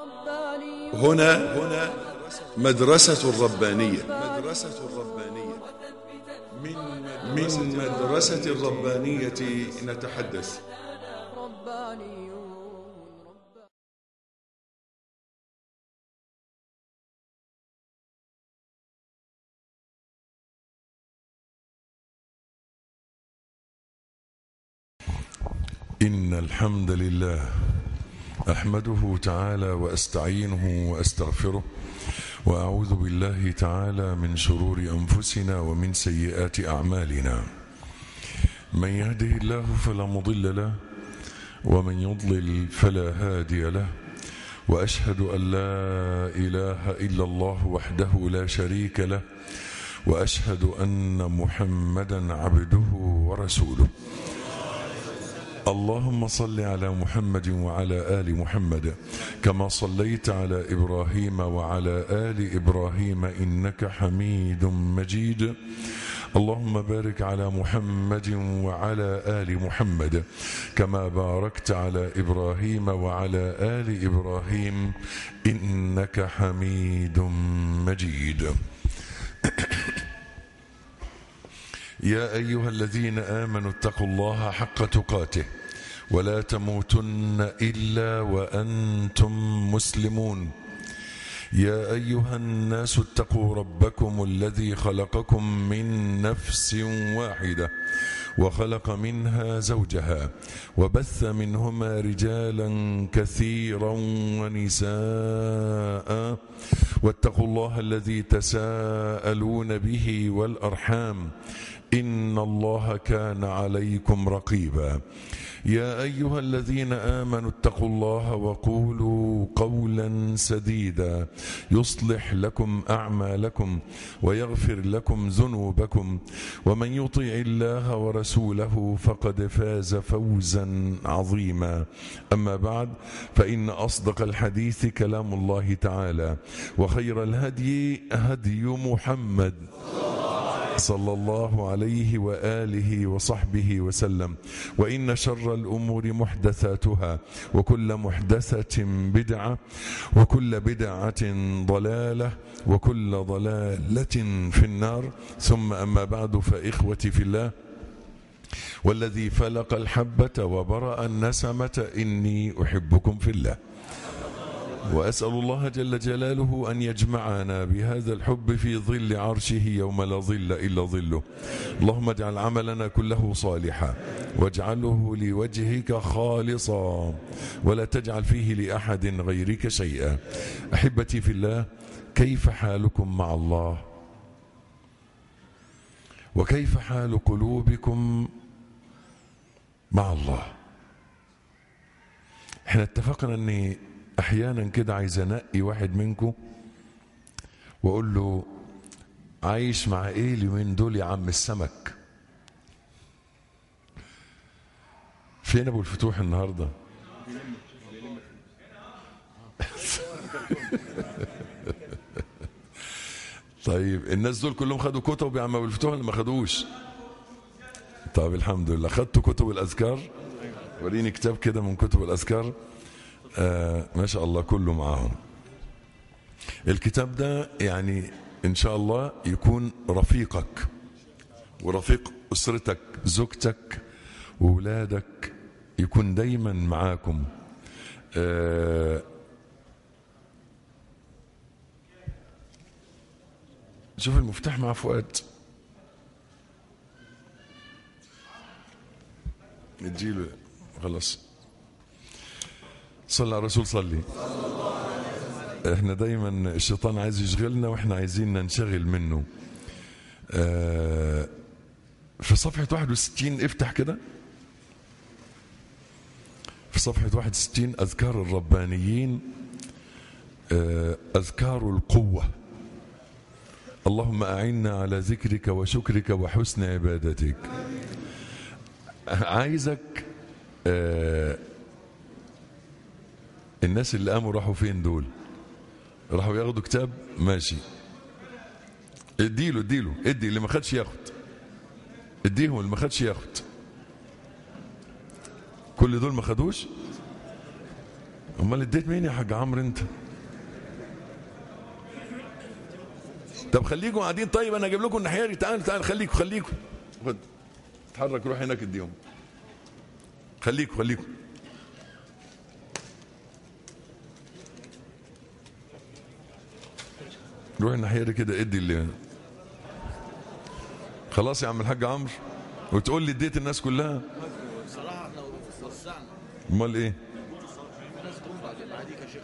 هنا هنا مدرسة الربانية مدرسة الربانية من من مدرسة الربانية نتحدث إن الحمد لله أحمده تعالى وأستعينه وأستغفره وأعوذ بالله تعالى من شرور أنفسنا ومن سيئات أعمالنا من يهده الله فلا مضل له ومن يضلل فلا هادي له وأشهد أن لا إله إلا الله وحده لا شريك له وأشهد أن محمدا عبده ورسوله اللهم صل على محمد وعلى آل محمد كما صليت على إبراهيم وعلى آل إبراهيم إنك حميد مجيد اللهم بارك على محمد وعلى آل محمد كما باركت على إبراهيم وعلى آل إبراهيم إنك حميد مجيد يا أيها الذين آمنوا اتقوا الله حق تقاته ولا تموتن إلا وأنتم مسلمون يا أيها الناس اتقوا ربكم الذي خلقكم من نفس واحدة وخلق منها زوجها وبث منهما رجالا كثيرا ونساء واتقوا الله الذي تساءلون به والأرحام إن الله كان عليكم رقيبا يا أيها الذين آمنوا اتقوا الله وقولوا قولا سديدا يصلح لكم أعمالكم ويغفر لكم ذنوبكم ومن يطع الله ورسوله فقد فاز فوزا عظيما أما بعد فإن أصدق الحديث كلام الله تعالى وخير الهدي هدي محمد صلى الله عليه وآله وصحبه وسلم وإن شر الأمور محدثاتها وكل محدثة بدعة وكل بدعة ضلالة وكل ضلالة في النار ثم أما بعد فإخوتي في الله والذي فلق الحبة وبرأ النسمة إني أحبكم في الله وأسأل الله جل جلاله أن يجمعنا بهذا الحب في ظل عرشه يوم لا ظل إلا ظله اللهم اجعل عملنا كله صالحا واجعله لوجهك خالصا ولا تجعل فيه لأحد غيرك شيئا أحبتي في الله كيف حالكم مع الله وكيف حال قلوبكم مع الله احنا اتفقنا ان احيانا كده عايز انقي واحد منكم واقول له عايش مع ايه اليومين دول يا عم السمك فين ابو الفتوح النهارده طيب الناس دول كلهم خدوا كتب يا عم ابو الفتوح اللي ما خدوش طيب الحمد لله خدتوا كتب الاذكار وريني كتاب كده من كتب الاذكار آه ما شاء الله كله معاهم الكتاب ده يعني ان شاء الله يكون رفيقك ورفيق اسرتك زوجتك وولادك يكون دايما معاكم آه شوف المفتاح مع فؤاد نديله خلاص صلى على الرسول صلي احنا دايما الشيطان عايز يشغلنا واحنا عايزين ننشغل منه اه في صفحة 61 افتح كده في صفحة 61 أذكار الربانيين اه أذكار القوة اللهم أعنا على ذكرك وشكرك وحسن عبادتك عايزك اه الناس اللي قاموا راحوا فين دول راحوا ياخدوا كتاب ماشي اديله اديله ادي اللي ما خدش ياخد اديهم اللي ما خدش ياخد كل دول ما خدوش امال اديت مين يا حاج عمرو انت طب خليكم قاعدين طيب انا اجيب لكم الناحيه دي تعال تعال خليكم خليكم خد اتحرك روح هناك اديهم خليكم خليكم روح الناحيه دي كده ادي اللي خلاص يا عم الحاج عمرو وتقول لي اديت الناس كلها بصراحه احنا وسعنا امال ايه في ناس جم بعد بعديك يا شيخ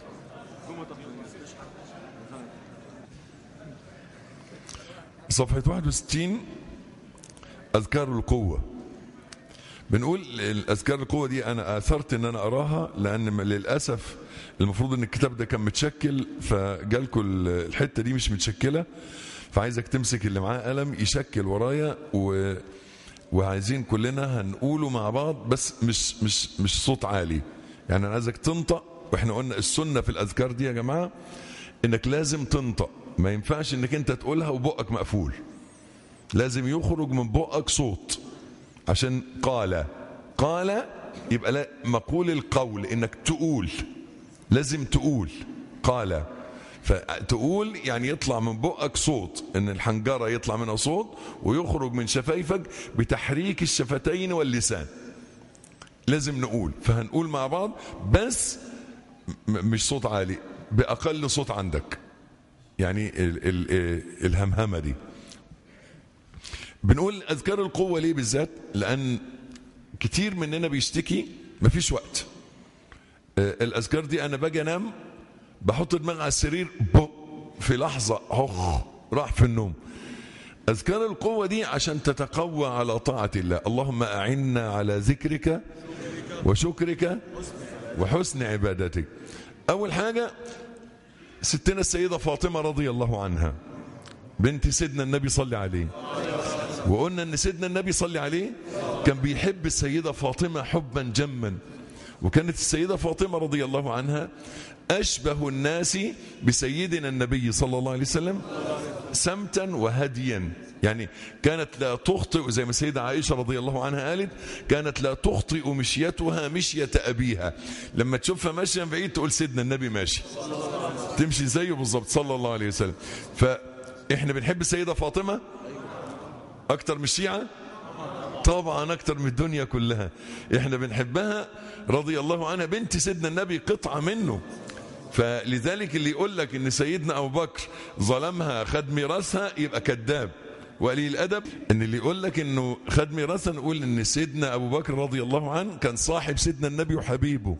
صفحة 61 أذكار القوة بنقول الأذكار القوة دي أنا آثرت إن أنا أراها لأن للأسف المفروض إن الكتاب ده كان متشكل فجالكوا الحتة دي مش متشكلة فعايزك تمسك اللي معاه قلم يشكل ورايا و وعايزين كلنا هنقوله مع بعض بس مش مش مش صوت عالي يعني انا عايزك تنطق واحنا قلنا السنه في الاذكار دي يا جماعه انك لازم تنطق ما ينفعش انك انت تقولها وبقك مقفول لازم يخرج من بقك صوت عشان قال قال يبقى لا مقول القول انك تقول لازم تقول قال فتقول يعني يطلع من بقك صوت ان الحنجره يطلع منها صوت ويخرج من شفايفك بتحريك الشفتين واللسان لازم نقول فهنقول مع بعض بس م- مش صوت عالي باقل صوت عندك يعني ال ال الهمهمه دي بنقول اذكار القوه ليه بالذات لان كتير مننا بيشتكي مفيش وقت آه، الاذكار دي انا باجي انام بحط دماغي على السرير بو في لحظه اخ راح في النوم اذكار القوه دي عشان تتقوى على طاعه الله اللهم اعنا على ذكرك وشكرك وحسن عبادتك اول حاجه ستنا السيده فاطمه رضي الله عنها بنت سيدنا النبي صلى عليه وقلنا ان سيدنا النبي صلى عليه كان بيحب السيده فاطمه حبا جما وكانت السيده فاطمه رضي الله عنها اشبه الناس بسيدنا النبي صلى الله عليه وسلم سمتا وهديا يعني كانت لا تخطئ زي ما السيدة عائشة رضي الله عنها قالت كانت لا تخطئ مشيتها مشية أبيها لما تشوفها ماشية من بعيد تقول سيدنا النبي ماشي تمشي زيه بالظبط صلى الله عليه وسلم فإحنا بنحب السيدة فاطمة أكتر من الشيعة طبعا أكتر من الدنيا كلها إحنا بنحبها رضي الله عنها بنت سيدنا النبي قطعة منه فلذلك اللي يقول لك ان سيدنا ابو بكر ظلمها خد ميراثها يبقى كذاب وقليل الادب ان اللي يقول لك انه خد ميراثها نقول ان سيدنا ابو بكر رضي الله عنه كان صاحب سيدنا النبي وحبيبه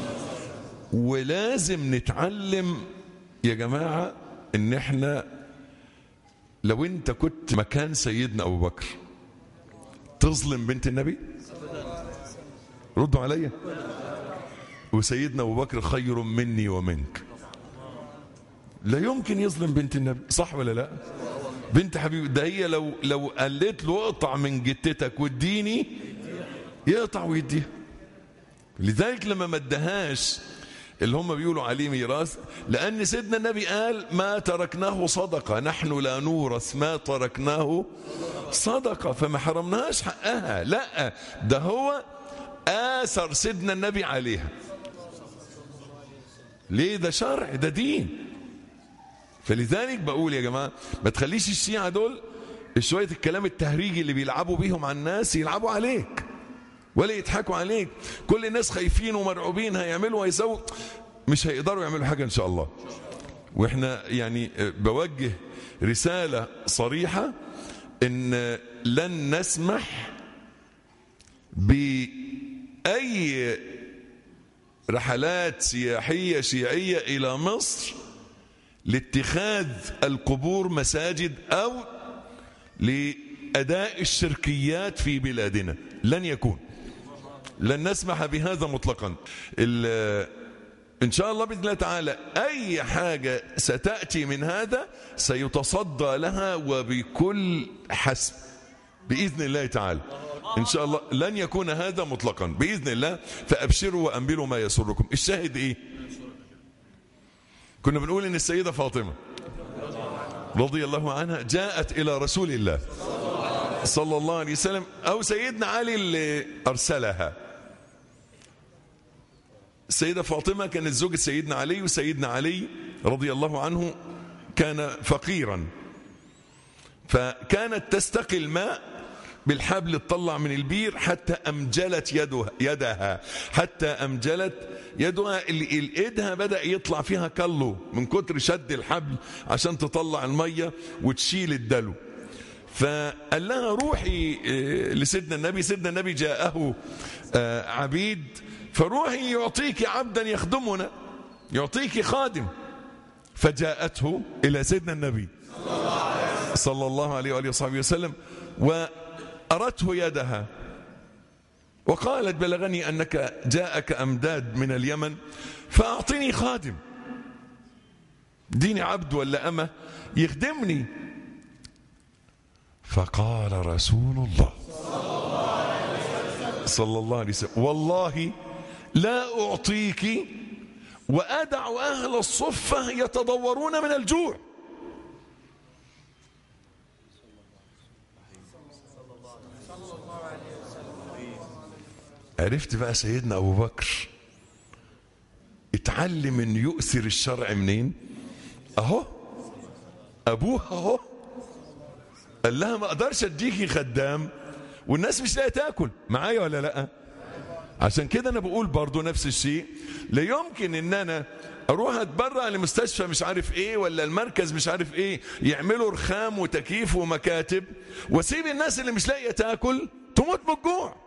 ولازم نتعلم يا جماعه ان احنا لو انت كنت مكان سيدنا ابو بكر تظلم بنت النبي ردوا عليا وسيدنا ابو بكر خير مني ومنك لا يمكن يظلم بنت النبي صح ولا لا بنت حبيبي ده هي لو لو قالت له اقطع من جتتك واديني يقطع ويديها لذلك لما ما ادهاش اللي هم بيقولوا عليه ميراث لان سيدنا النبي قال ما تركناه صدقه نحن لا نورث ما تركناه صدقه فما حرمناهاش حقها لا ده هو اثر سيدنا النبي عليها ليه ده شرع ده دين فلذلك بقول يا جماعه ما تخليش الشيعه دول شويه الكلام التهريجي اللي بيلعبوا بيهم على الناس يلعبوا عليك ولا يضحكوا عليك كل الناس خايفين ومرعوبين هيعملوا ويسووا مش هيقدروا يعملوا حاجه ان شاء الله واحنا يعني بوجه رساله صريحه ان لن نسمح باي رحلات سياحيه شيعيه الى مصر لاتخاذ القبور مساجد او لاداء الشركيات في بلادنا لن يكون لن نسمح بهذا مطلقا ان شاء الله باذن الله تعالى اي حاجه ستاتي من هذا سيتصدى لها وبكل حسب باذن الله تعالى ان شاء الله لن يكون هذا مطلقا باذن الله فابشروا وانبلوا ما يسركم الشاهد ايه كنا بنقول ان السيده فاطمه رضي الله عنها جاءت الى رسول الله صلى الله عليه وسلم او سيدنا علي اللي ارسلها السيدة فاطمة كانت زوجة سيدنا علي وسيدنا علي رضي الله عنه كان فقيرا فكانت تستقي الماء بالحبل تطلع من البير حتى أمجلت يدها, يدها حتى أمجلت يدها اللي ايدها بدأ يطلع فيها كله من كتر شد الحبل عشان تطلع المية وتشيل الدلو فقال لها روحي لسيدنا النبي سيدنا النبي جاءه عبيد فروحي يعطيك عبدا يخدمنا يعطيك خادم فجاءته إلى سيدنا النبي صلى الله عليه وآله وصحبه وسلم وأرته يدها وقالت بلغني أنك جاءك أمداد من اليمن فأعطني خادم ديني عبد ولا أمة يخدمني فقال رسول الله صلى الله عليه وسلم والله لا أعطيك وأدع أهل الصفة يتضورون من الجوع عرفت بقى سيدنا أبو بكر اتعلم ان يؤثر الشرع منين اهو ابوها اهو قال لها ما اقدرش اديكي خدام والناس مش لاقيه تاكل معايا ولا لا عشان كده انا بقول برضو نفس الشيء لا يمكن ان انا اروح اتبرع لمستشفى مش عارف ايه ولا المركز مش عارف ايه يعملوا رخام وتكييف ومكاتب واسيب الناس اللي مش لاقيه تاكل تموت من الجوع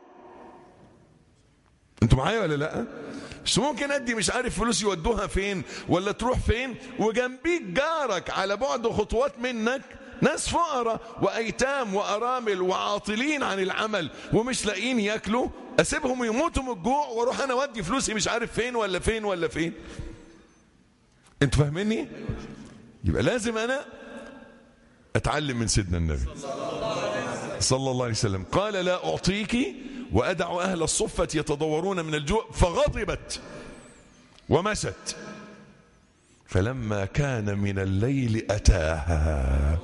انتوا معايا ولا لا مش ممكن ادي مش عارف فلوس يودوها فين ولا تروح فين وجنبيك جارك على بعد خطوات منك ناس فقراء وايتام وارامل وعاطلين عن العمل ومش لاقيين ياكلوا اسيبهم يموتوا من الجوع واروح انا اودي فلوسي مش عارف فين ولا فين ولا فين انتوا فاهميني يبقى لازم انا اتعلم من سيدنا النبي صلى الله عليه وسلم قال لا اعطيك وأدع أهل الصفة يتضورون من الجوع فغضبت ومشت فلما كان من الليل أتاها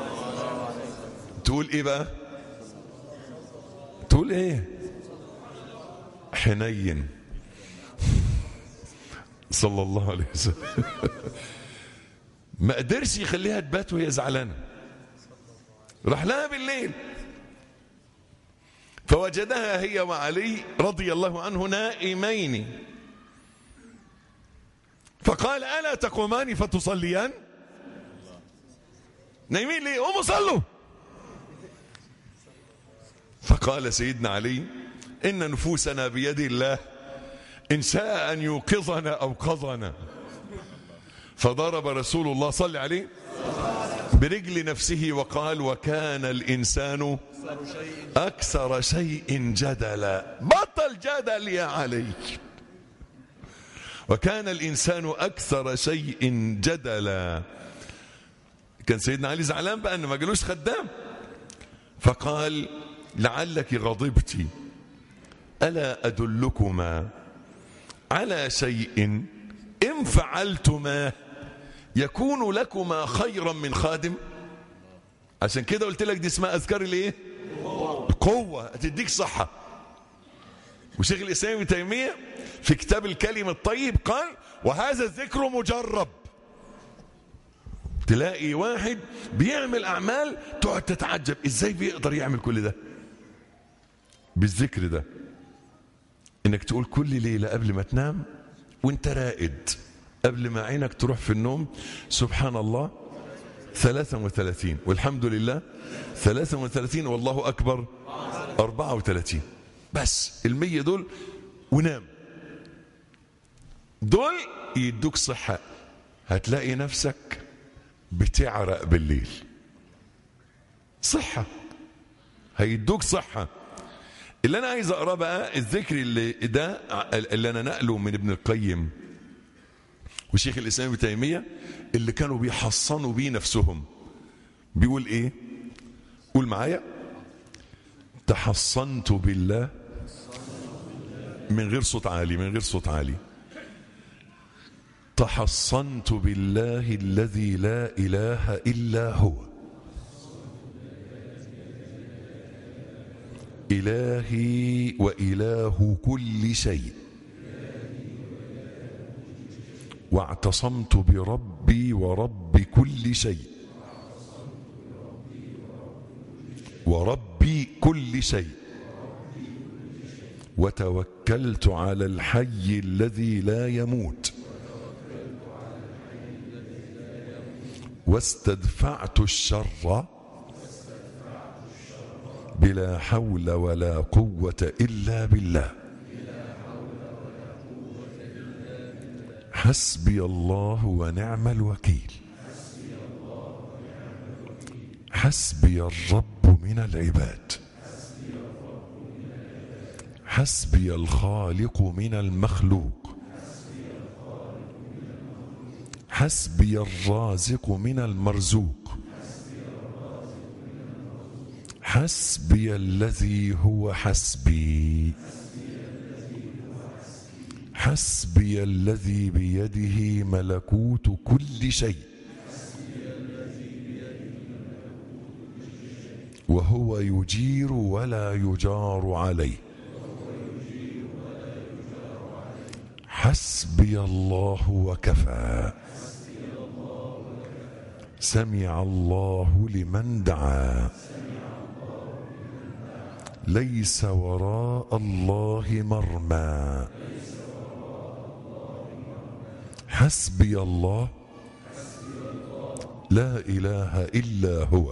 تقول إيه بقى تقول إيه حنين صلى الله عليه وسلم ما قدرش يخليها تبات وهي زعلانه راح لها بالليل فوجدها هي وعلي رضي الله عنه نائمين فقال ألا تقومان فتصليان نايمين ليه قوموا صلوا فقال سيدنا علي إن نفوسنا بيد الله إن شاء أن يوقظنا أوقظنا فضرب رسول الله صلى عليه برجل نفسه وقال وكان الإنسان أكثر شيء جدلا بطل جدل يا علي وكان الإنسان أكثر شيء جدلا كان سيدنا علي زعلان بقى أنه ما جالوش خدام فقال لعلك غضبت ألا أدلكما على شيء إن فعلتما يكون لكما خيرا من خادم عشان كده قلت لك دي اسمها اذكار الايه القوه هتديك صحه وشيخ الاسلام ابن تيميه في كتاب الكلم الطيب قال وهذا الذكر مجرب تلاقي واحد بيعمل اعمال تقعد تتعجب ازاي بيقدر يعمل كل ده بالذكر ده انك تقول كل ليله قبل ما تنام وانت رائد قبل ما عينك تروح في النوم سبحان الله 33 والحمد لله 33 والله أكبر 34 بس المية دول ونام دول يدوك صحة هتلاقي نفسك بتعرق بالليل صحة هيدوك صحة اللي أنا عايز أقرأ بقى الذكر اللي ده اللي أنا نقله من ابن القيم وشيخ الإسلام ابن تيمية اللي كانوا بيحصنوا بيه نفسهم بيقول إيه قول معايا تحصنت بالله من غير صوت عالي من غير صوت عالي تحصنت بالله الذي لا إله إلا هو إلهي وإله كل شيء واعتصمت بربي ورب كل شيء وربي كل شيء وتوكلت على الحي الذي لا يموت واستدفعت الشر بلا حول ولا قوة إلا بالله حسبي الله ونعم الوكيل حسبي الرب من العباد حسبي الخالق من المخلوق حسبي الرازق من المرزوق حسبي الذي هو حسبي حسبي الذي بيده ملكوت كل شيء وهو يجير ولا يجار عليه حسبي الله وكفى سمع الله لمن دعا ليس وراء الله مرمى حسبي الله لا اله الا هو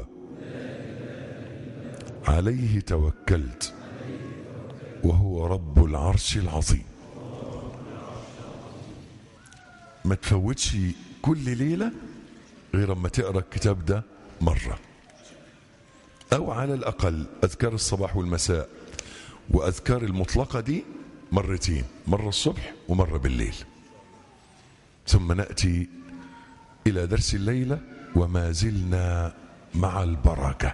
عليه توكلت وهو رب العرش العظيم ما تفوتش كل ليله غير اما تقرا الكتاب ده مره او على الاقل اذكار الصباح والمساء واذكار المطلقه دي مرتين مره الصبح ومره بالليل ثم ناتي الى درس الليله وما زلنا مع البركه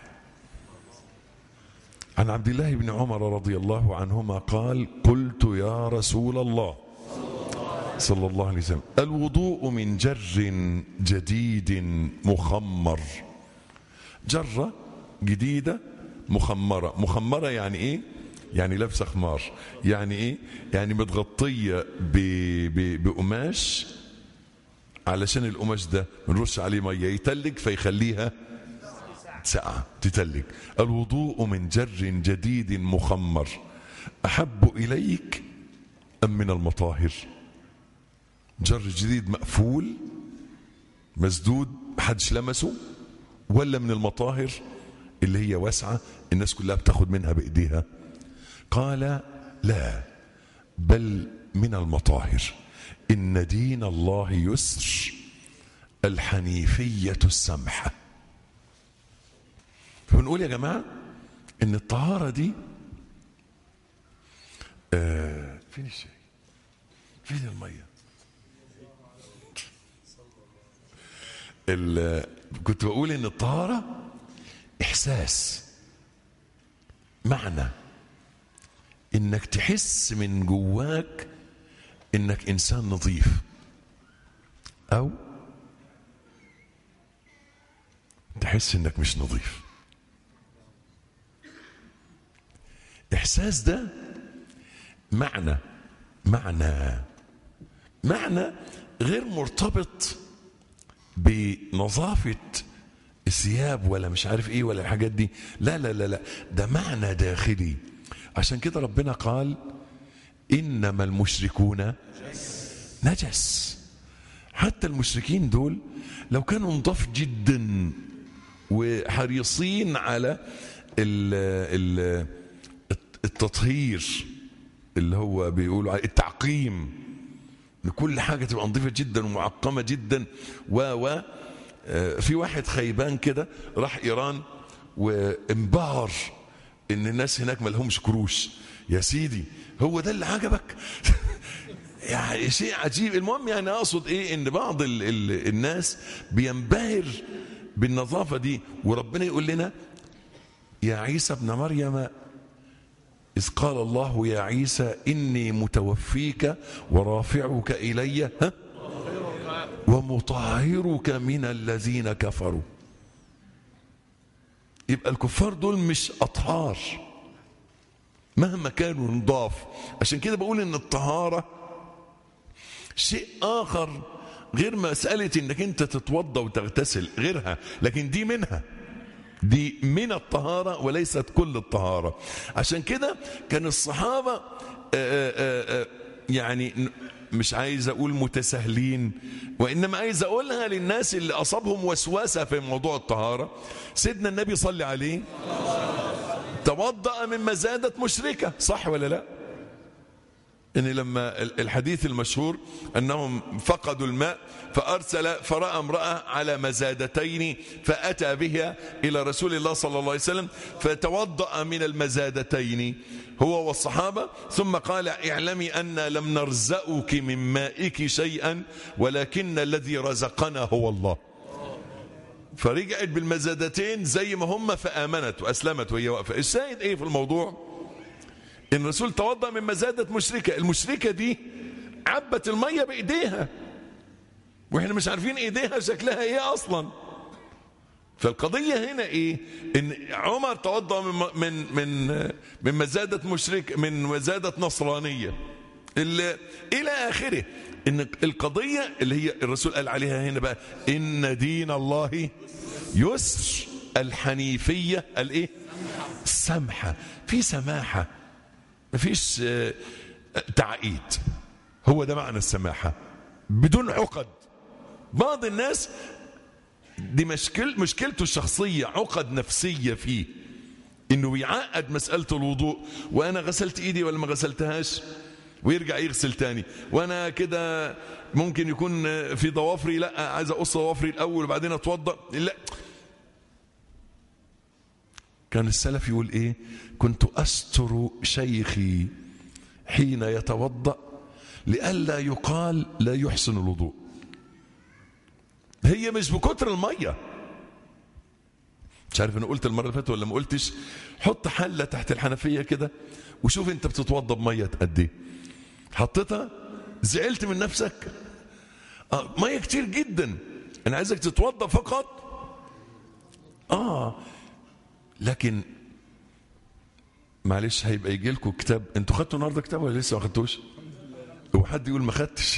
عن عبد الله بن عمر رضي الله عنهما قال قلت يا رسول الله صلى الله عليه وسلم الوضوء من جر جديد مخمر جرة جديدة مخمرة مخمرة يعني ايه يعني لابسة خمار يعني ايه يعني متغطية ب... ب... بقماش علشان القماش ده بنرش عليه ميه يتلج فيخليها ساقعة تتلج الوضوء من جر جديد مخمر أحب إليك أم من المطاهر جر جديد مقفول مسدود محدش لمسه ولا من المطاهر اللي هي واسعة الناس كلها بتاخد منها بإيديها قال لا بل من المطاهر إن دين الله يسر الحنيفية السمحة فبنقول يا جماعة إن الطهارة دي آه فين الشاي؟ فين المية؟ ال- كنت بقول ان الطهاره احساس معنى انك تحس من جواك انك انسان نظيف او تحس انك مش نظيف احساس ده معنى معنى معنى غير مرتبط بنظافة الثياب ولا مش عارف ايه ولا الحاجات دي لا لا لا لا ده معنى داخلي عشان كده ربنا قال انما المشركون نجس حتى المشركين دول لو كانوا نضاف جدا وحريصين على ال ال التطهير اللي هو بيقولوا عليه التعقيم ان كل حاجه تبقى نظيفه جدا ومعقمه جدا و و آه، في واحد خيبان كده راح ايران وانبهر ان الناس هناك ما لهمش كروش يا سيدي هو ده اللي عجبك يعني شيء عجيب المهم يعني اقصد ايه ان بعض ال ال الناس بينبهر بالنظافه دي وربنا يقول لنا يا عيسى ابن مريم إذ قال الله يا عيسى إني متوفيك ورافعك إلي ها ومطهرك من الذين كفروا يبقى الكفار دول مش أطهار مهما كانوا نضاف عشان كده بقول إن الطهارة شيء آخر غير مسألة انك انت تتوضى وتغتسل غيرها لكن دي منها دي من الطهارة وليست كل الطهارة عشان كده كان الصحابة آآ آآ يعني مش عايز اقول متساهلين وانما عايز اقولها للناس اللي اصابهم وسوسه في موضوع الطهاره سيدنا النبي صلى عليه توضأ مما زادت مشركه صح ولا لا ان لما الحديث المشهور انهم فقدوا الماء فارسل فراى امراه على مزادتين فاتى بها الى رسول الله صلى الله عليه وسلم فتوضا من المزادتين هو والصحابه ثم قال اعلمي ان لم نرزقك من مائك شيئا ولكن الذي رزقنا هو الله فرجعت بالمزادتين زي ما هم فامنت واسلمت وهي واقفه الشاهد ايه في الموضوع ان الرسول توضا من مزادة مشركة المشركة دي عبت المية بايديها واحنا مش عارفين ايديها شكلها ايه اصلا فالقضية هنا ايه ان عمر توضا من من من من مزادة مشرك من مزادة نصرانية الى اخره ان القضية اللي هي الرسول قال عليها هنا بقى ان دين الله يسر الحنيفية الايه السمحة في سماحة مفيش تعقيد هو ده معنى السماحة بدون عقد بعض الناس دي مشكل مشكلته الشخصية عقد نفسية فيه انه بيعقد مسألة الوضوء وانا غسلت ايدي ولا ما غسلتهاش ويرجع يغسل تاني وانا كده ممكن يكون في ضوافري لا عايز اقص ضوافري الاول وبعدين اتوضا لا كان السلف يقول ايه كنت استر شيخي حين يتوضا لئلا يقال لا يحسن الوضوء هي مش بكتر الميه مش عارف انا قلت المره اللي فاتت ولا ما قلتش حط حله تحت الحنفيه كده وشوف انت بتتوضا بميه قد ايه حطيتها زعلت من نفسك آه ميه كتير جدا انا عايزك تتوضا فقط اه لكن معلش هيبقى يجي لكم كتاب انتوا خدتوا النهارده كتاب ولا لسه ما خدتوش؟ هو حد يقول ما خدتش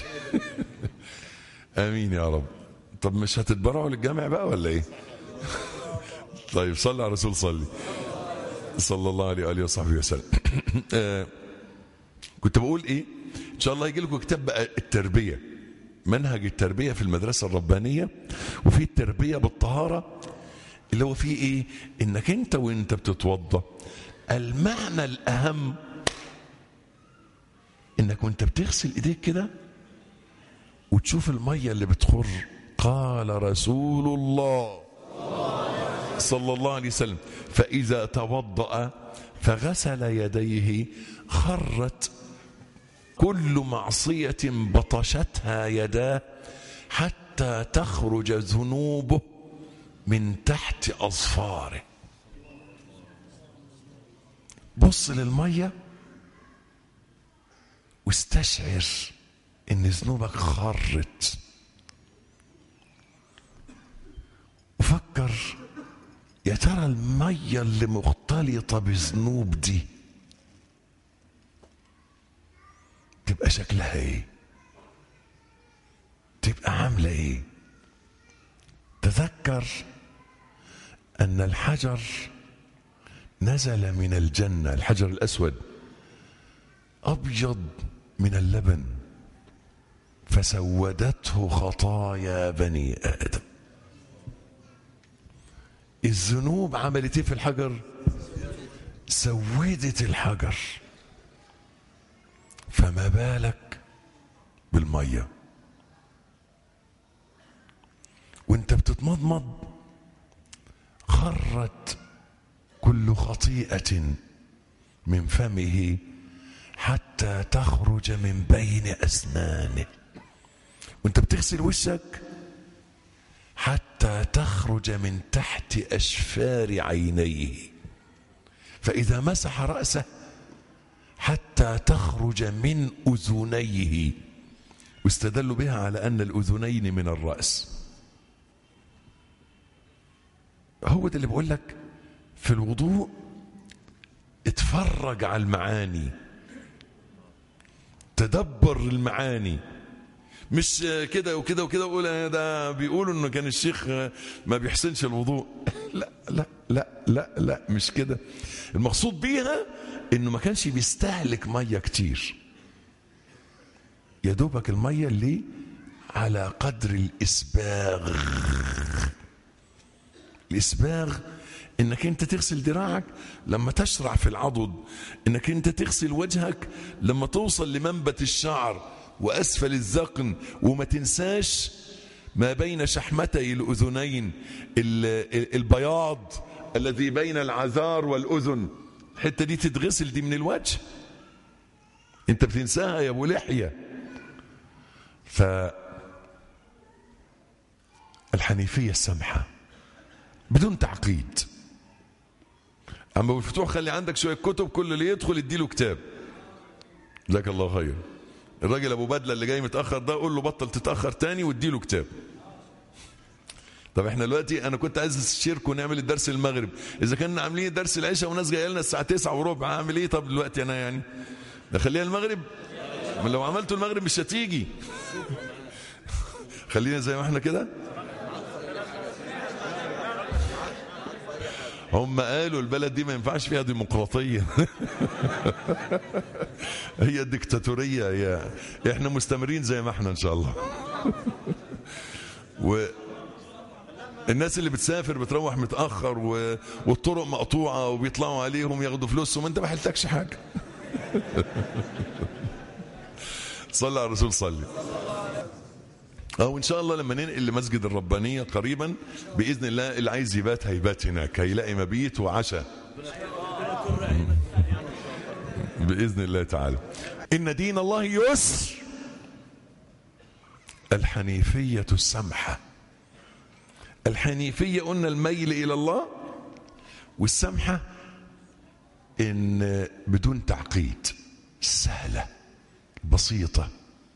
امين يا رب طب مش هتتبرعوا للجامع بقى ولا ايه؟ طيب صلي على الرسول صلي صلى الله عليه واله وصحبه وسلم آه كنت بقول ايه؟ ان شاء الله يجي لكم كتاب بقى التربيه منهج التربيه في المدرسه الربانيه وفي التربيه بالطهاره اللي هو فيه ايه انك انت وانت بتتوضا المعنى الاهم انك وانت بتغسل ايديك كده وتشوف الميه اللي بتخر قال رسول الله صلى الله عليه وسلم فاذا توضا فغسل يديه خرت كل معصيه بطشتها يداه حتى تخرج ذنوبه من تحت أظفاره بص للمية واستشعر ان ذنوبك خرت وفكر يا ترى المية اللي مختلطة بذنوب دي تبقى شكلها ايه تبقى عاملة ايه تذكر أن الحجر نزل من الجنة الحجر الأسود أبيض من اللبن فسودته خطايا بني آدم الذنوب عملت ايه في الحجر سودت الحجر فما بالك بالميه وانت بتتمضمض خرت كل خطيئة من فمه حتى تخرج من بين أسنانه وانت بتغسل وشك حتى تخرج من تحت أشفار عينيه فإذا مسح رأسه حتى تخرج من أذنيه واستدلوا بها على أن الأذنين من الرأس هو ده اللي بقول لك في الوضوء اتفرج على المعاني تدبر المعاني مش كده وكده وكده وقول أنا ده بيقولوا انه كان الشيخ ما بيحسنش الوضوء لا لا لا لا لا مش كده المقصود بيها انه ما كانش بيستهلك ميه كتير يا دوبك الميه اللي على قدر الاسباغ الاسباغ انك انت تغسل دراعك لما تشرع في العضد انك انت تغسل وجهك لما توصل لمنبت الشعر واسفل الذقن وما تنساش ما بين شحمتي الاذنين البياض الذي بين العذار والاذن الحته دي تتغسل دي من الوجه انت بتنساها يا ابو لحيه ف الحنيفيه السمحه بدون تعقيد اما ابو الفتوح خلي عندك شويه كتب كل اللي يدخل اديله كتاب جزاك الله خير الراجل ابو بدله اللي جاي متاخر ده قول له بطل تتاخر تاني واديله كتاب طب احنا دلوقتي انا كنت عايز استشيركم نعمل الدرس المغرب اذا كنا عاملين درس العشاء وناس جايه لنا الساعه 9 وربع اعمل ايه طب دلوقتي انا يعني نخليها المغرب ما لو عملته المغرب مش هتيجي خلينا زي ما احنا كده هم قالوا البلد دي ما ينفعش فيها ديمقراطية هي ديكتاتورية هي احنا مستمرين زي ما احنا ان شاء الله و الناس اللي بتسافر بتروح متأخر و... والطرق مقطوعة وبيطلعوا عليهم ياخدوا فلوسهم انت ما حلتكش حاجة صلى على الرسول صلي أو إن شاء الله لما ننقل لمسجد الربانية قريبا بإذن الله اللي عايز يبات هيبات هناك هيلاقي مبيت وعشاء بإذن الله تعالى إن دين الله يسر الحنيفية السمحة الحنيفية قلنا الميل إلى الله والسمحة إن بدون تعقيد سهلة بسيطة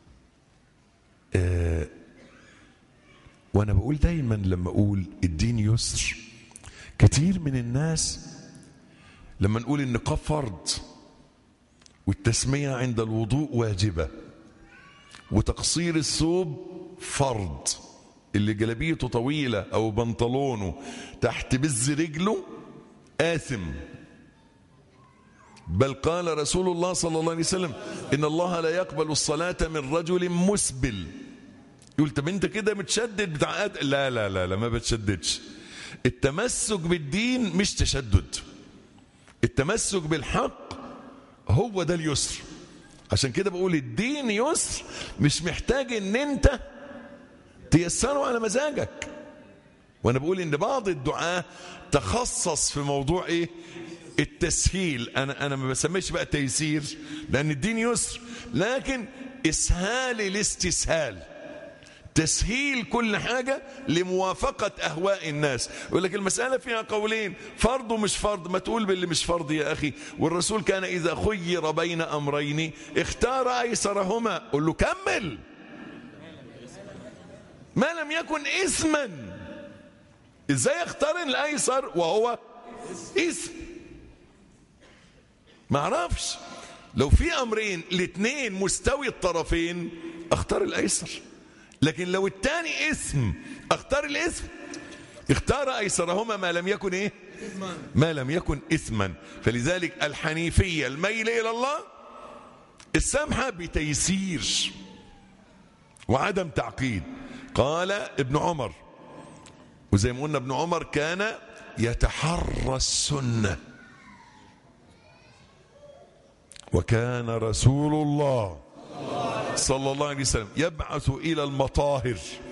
آه وانا بقول دايما لما اقول الدين يسر كتير من الناس لما نقول النقاب فرض والتسمية عند الوضوء واجبة وتقصير الثوب فرض اللي جلبيته طويلة او بنطلونه تحت بز رجله آثم بل قال رسول الله صلى الله عليه وسلم إن الله لا يقبل الصلاة من رجل مسبل يقول طب انت كده متشدد بتاع لا لا لا لا ما بتشددش التمسك بالدين مش تشدد التمسك بالحق هو ده اليسر عشان كده بقول الدين يسر مش محتاج ان انت تيسره على مزاجك وانا بقول ان بعض الدعاة تخصص في موضوع ايه التسهيل انا انا ما بسميش بقى تيسير لان الدين يسر لكن اسهال الاستسهال تسهيل كل حاجة لموافقة أهواء الناس يقول لك المسألة فيها قولين فرض ومش فرض ما تقول باللي مش فرض يا أخي والرسول كان إذا خير بين أمرين اختار أيسرهما قل له كمل ما لم يكن إثما إزاي اختار الأيسر وهو إثم ما اعرفش لو في أمرين الاثنين مستوي الطرفين اختار الأيسر لكن لو الثاني اسم اختار الاسم اختار ايسرهما ما لم يكن ايه ما لم يكن اثما فلذلك الحنيفيه الميل الى الله السمحه بتيسير وعدم تعقيد قال ابن عمر وزي ما قلنا ابن عمر كان يتحرى السنه وكان رسول الله صلى الله عليه وسلم يبعث إلى المطاهر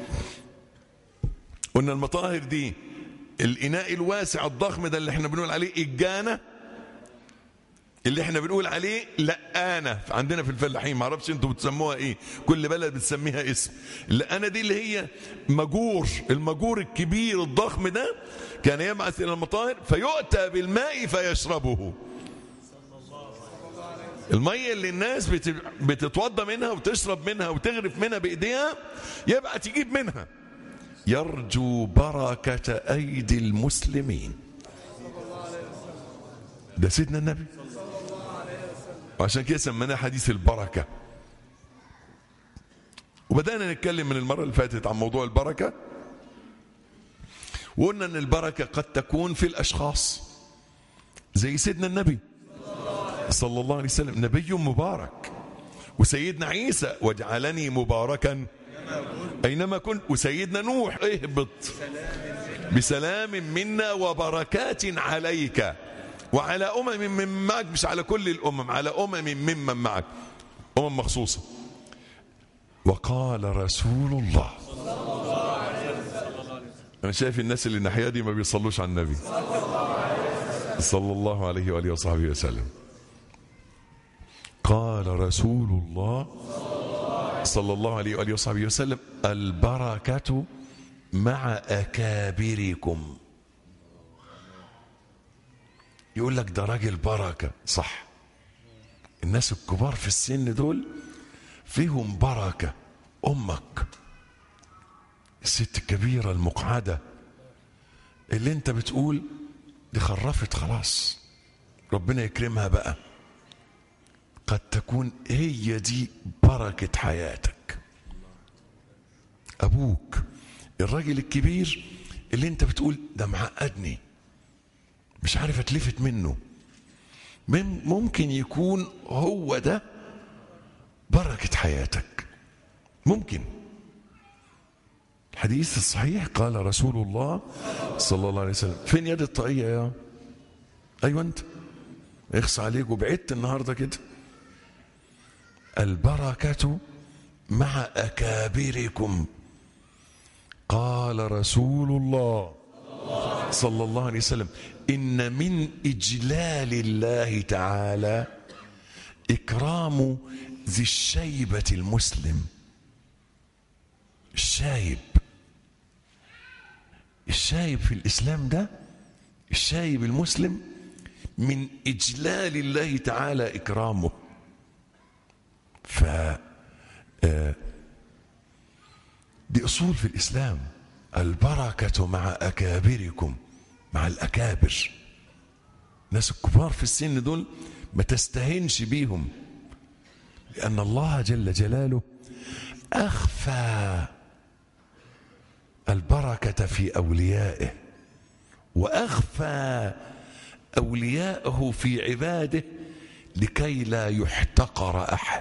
قلنا المطاهر دي الإناء الواسع الضخم ده اللي احنا بنقول عليه الجانة اللي احنا بنقول عليه لقانة عندنا في الفلاحين معرفش انتوا بتسموها ايه كل بلد بتسميها اسم اللقانة دي اللي هي مجور المجور الكبير الضخم ده كان يبعث إلى المطاهر فيؤتى بالماء فيشربه المية اللي الناس بتتوضى منها وتشرب منها وتغرف منها بإيديها يبقى تجيب منها يرجو بركة أيدي المسلمين ده سيدنا النبي وعشان كده سميناه حديث البركة وبدأنا نتكلم من المرة اللي فاتت عن موضوع البركة وقلنا ان البركة قد تكون في الاشخاص زي سيدنا النبي صلى الله عليه وسلم نبي مبارك وسيدنا عيسى وجعلني مباركا اينما كنت وسيدنا نوح اهبط بسلام منا وبركات عليك وعلى امم من معك مش على كل الامم على امم ممن معك امم مخصوصه وقال رسول الله انا شايف الناس اللي الناحيه دي ما بيصلوش على النبي صلى الله عليه واله وصحبه وسلم قال رسول الله صلى الله عليه واله وصحبه وسلم البركه مع اكابركم يقول لك ده راجل بركه صح الناس الكبار في السن دول فيهم بركه امك الست الكبيره المقعده اللي انت بتقول دي خرفت خلاص ربنا يكرمها بقى قد تكون هي دي بركه حياتك ابوك الراجل الكبير اللي انت بتقول ده معقدني مش عارف اتلفت منه ممكن يكون هو ده بركة حياتك ممكن الحديث الصحيح قال رسول الله صلى الله عليه وسلم فين يد الطاقية يا أيوة أنت اخص عليك وبعدت النهاردة كده البركة مع أكابركم قال رسول الله صلى الله عليه وسلم إن من إجلال الله تعالى إكرام ذي الشيبة المسلم الشايب الشايب في الإسلام ده الشايب المسلم من إجلال الله تعالى إكرامه ف دي أصول في الإسلام البركة مع أكابركم مع الأكابر ناس الكبار في السن دول ما تستهنش بيهم لأن الله جل جلاله أخفى البركة في أوليائه وأخفى أولياءه في عباده لكي لا يحتقر أحد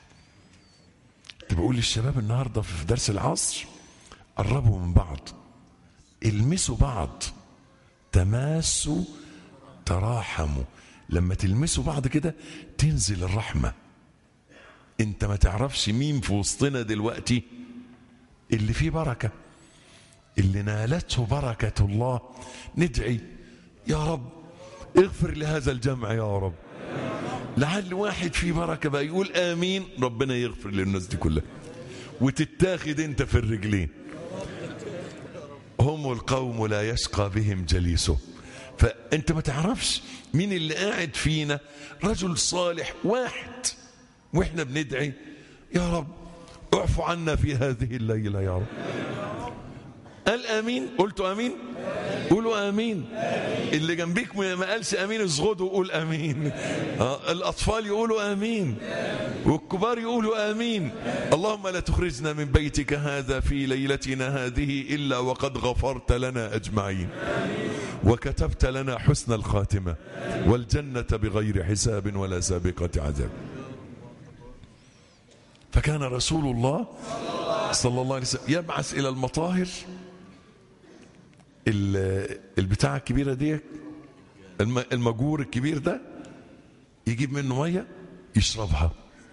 بقول للشباب النهارده في درس العصر قربوا من بعض المسوا بعض تماسوا تراحموا لما تلمسوا بعض كده تنزل الرحمه انت ما تعرفش مين في وسطنا دلوقتي اللي فيه بركه اللي نالته بركه الله ندعي يا رب اغفر لهذا الجمع يا رب لعل واحد فيه بركه بقى يقول امين ربنا يغفر للناس دي كلها وتتاخد انت في الرجلين هم القوم لا يشقى بهم جليسه فانت ما تعرفش مين اللي قاعد فينا رجل صالح واحد واحنا بندعي يا رب اعفو عنا في هذه الليله يا رب قال امين قلت امين قولوا امين اللي جنبيك ما قالش امين اصغدوا وقول امين آه الاطفال يقولوا امين والكبار يقولوا امين اللهم لا تخرجنا من بيتك هذا في ليلتنا هذه الا وقد غفرت لنا اجمعين وكتبت لنا حسن الخاتمه والجنه بغير حساب ولا سابقه عذاب فكان رسول الله صلى الله عليه وسلم يبعث الى المطاهر البتاعة الكبيرة دي المجور الكبير ده يجيب منه مية يشربها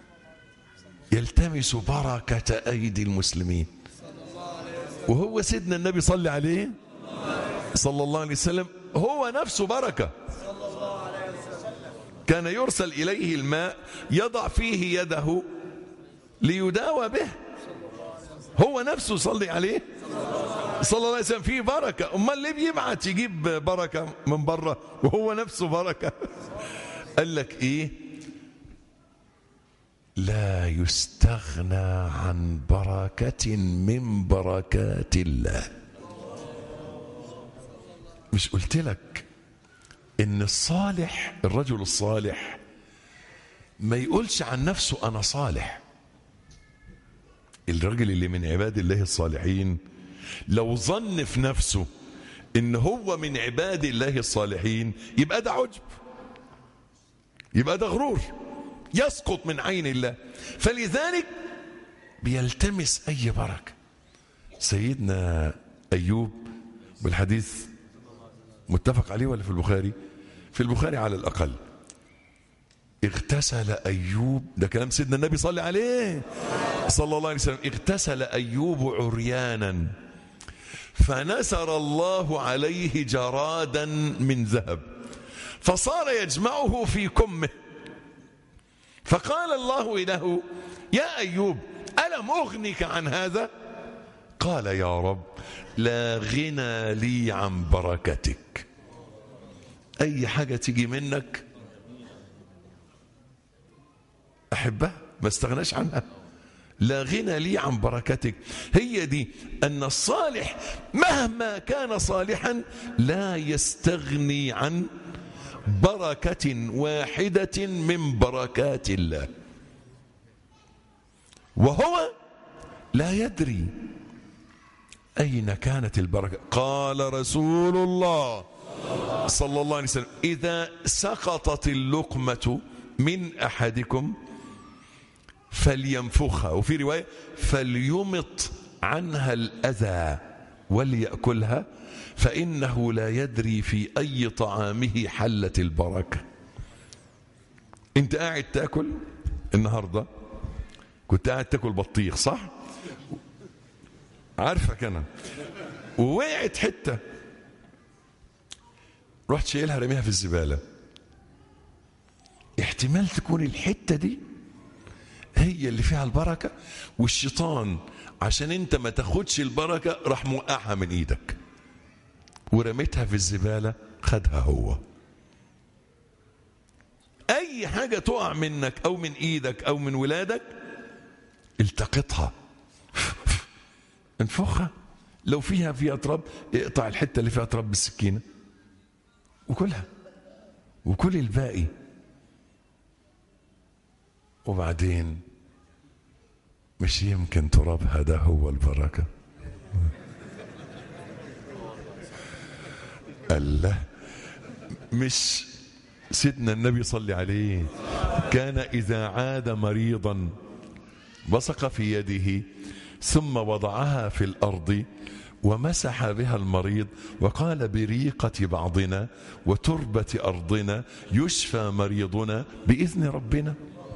يلتمس بركة أيدي المسلمين وهو سيدنا النبي صلى عليه صلى الله عليه وسلم هو نفسه بركة كان يرسل إليه الماء يضع فيه يده ليداوى به هو نفسه صلي عليه صلى الله عليه وسلم فيه بركة أمال ليه بيبعت يجيب بركة من بره وهو نفسه بركة قال لك إيه لا يستغنى عن بركة من بركات الله مش قلت لك إن الصالح الرجل الصالح ما يقولش عن نفسه أنا صالح الراجل اللي من عباد الله الصالحين لو ظن في نفسه ان هو من عباد الله الصالحين يبقى ده عجب يبقى ده غرور يسقط من عين الله فلذلك بيلتمس اي بركه سيدنا ايوب بالحديث متفق عليه ولا في البخاري في البخاري على الاقل اغتسل ايوب ده كلام سيدنا النبي صلى عليه صلى الله عليه وسلم اغتسل ايوب عريانا فنسر الله عليه جرادا من ذهب فصار يجمعه في كمه فقال الله له يا ايوب الم اغنك عن هذا قال يا رب لا غنى لي عن بركتك اي حاجه تيجي منك احبها ما استغناش عنها لا غنى لي عن بركتك هي دي ان الصالح مهما كان صالحا لا يستغني عن بركه واحده من بركات الله وهو لا يدري اين كانت البركه قال رسول الله صلى الله عليه وسلم اذا سقطت اللقمه من احدكم فلينفخها وفي روايه فليمط عنها الاذى وليأكلها فإنه لا يدري في أي طعامه حلت البركة أنت قاعد تاكل النهاردة كنت قاعد تاكل بطيخ صح عارفك أنا ووقعت حتة رحت شايلها رميها في الزبالة احتمال تكون الحتة دي هي اللي فيها البركة والشيطان عشان انت ما تاخدش البركة راح موقعها من ايدك ورميتها في الزبالة خدها هو اي حاجة تقع منك او من ايدك او من ولادك التقطها انفخها لو فيها فيها تراب اقطع الحتة اللي فيها تراب بالسكينة وكلها وكل الباقي وبعدين مش يمكن ترابها ده هو البركة الله مش سيدنا النبي صلى عليه كان إذا عاد مريضا بصق في يده ثم وضعها في الأرض ومسح بها المريض وقال بريقة بعضنا وتربة أرضنا يشفى مريضنا بإذن ربنا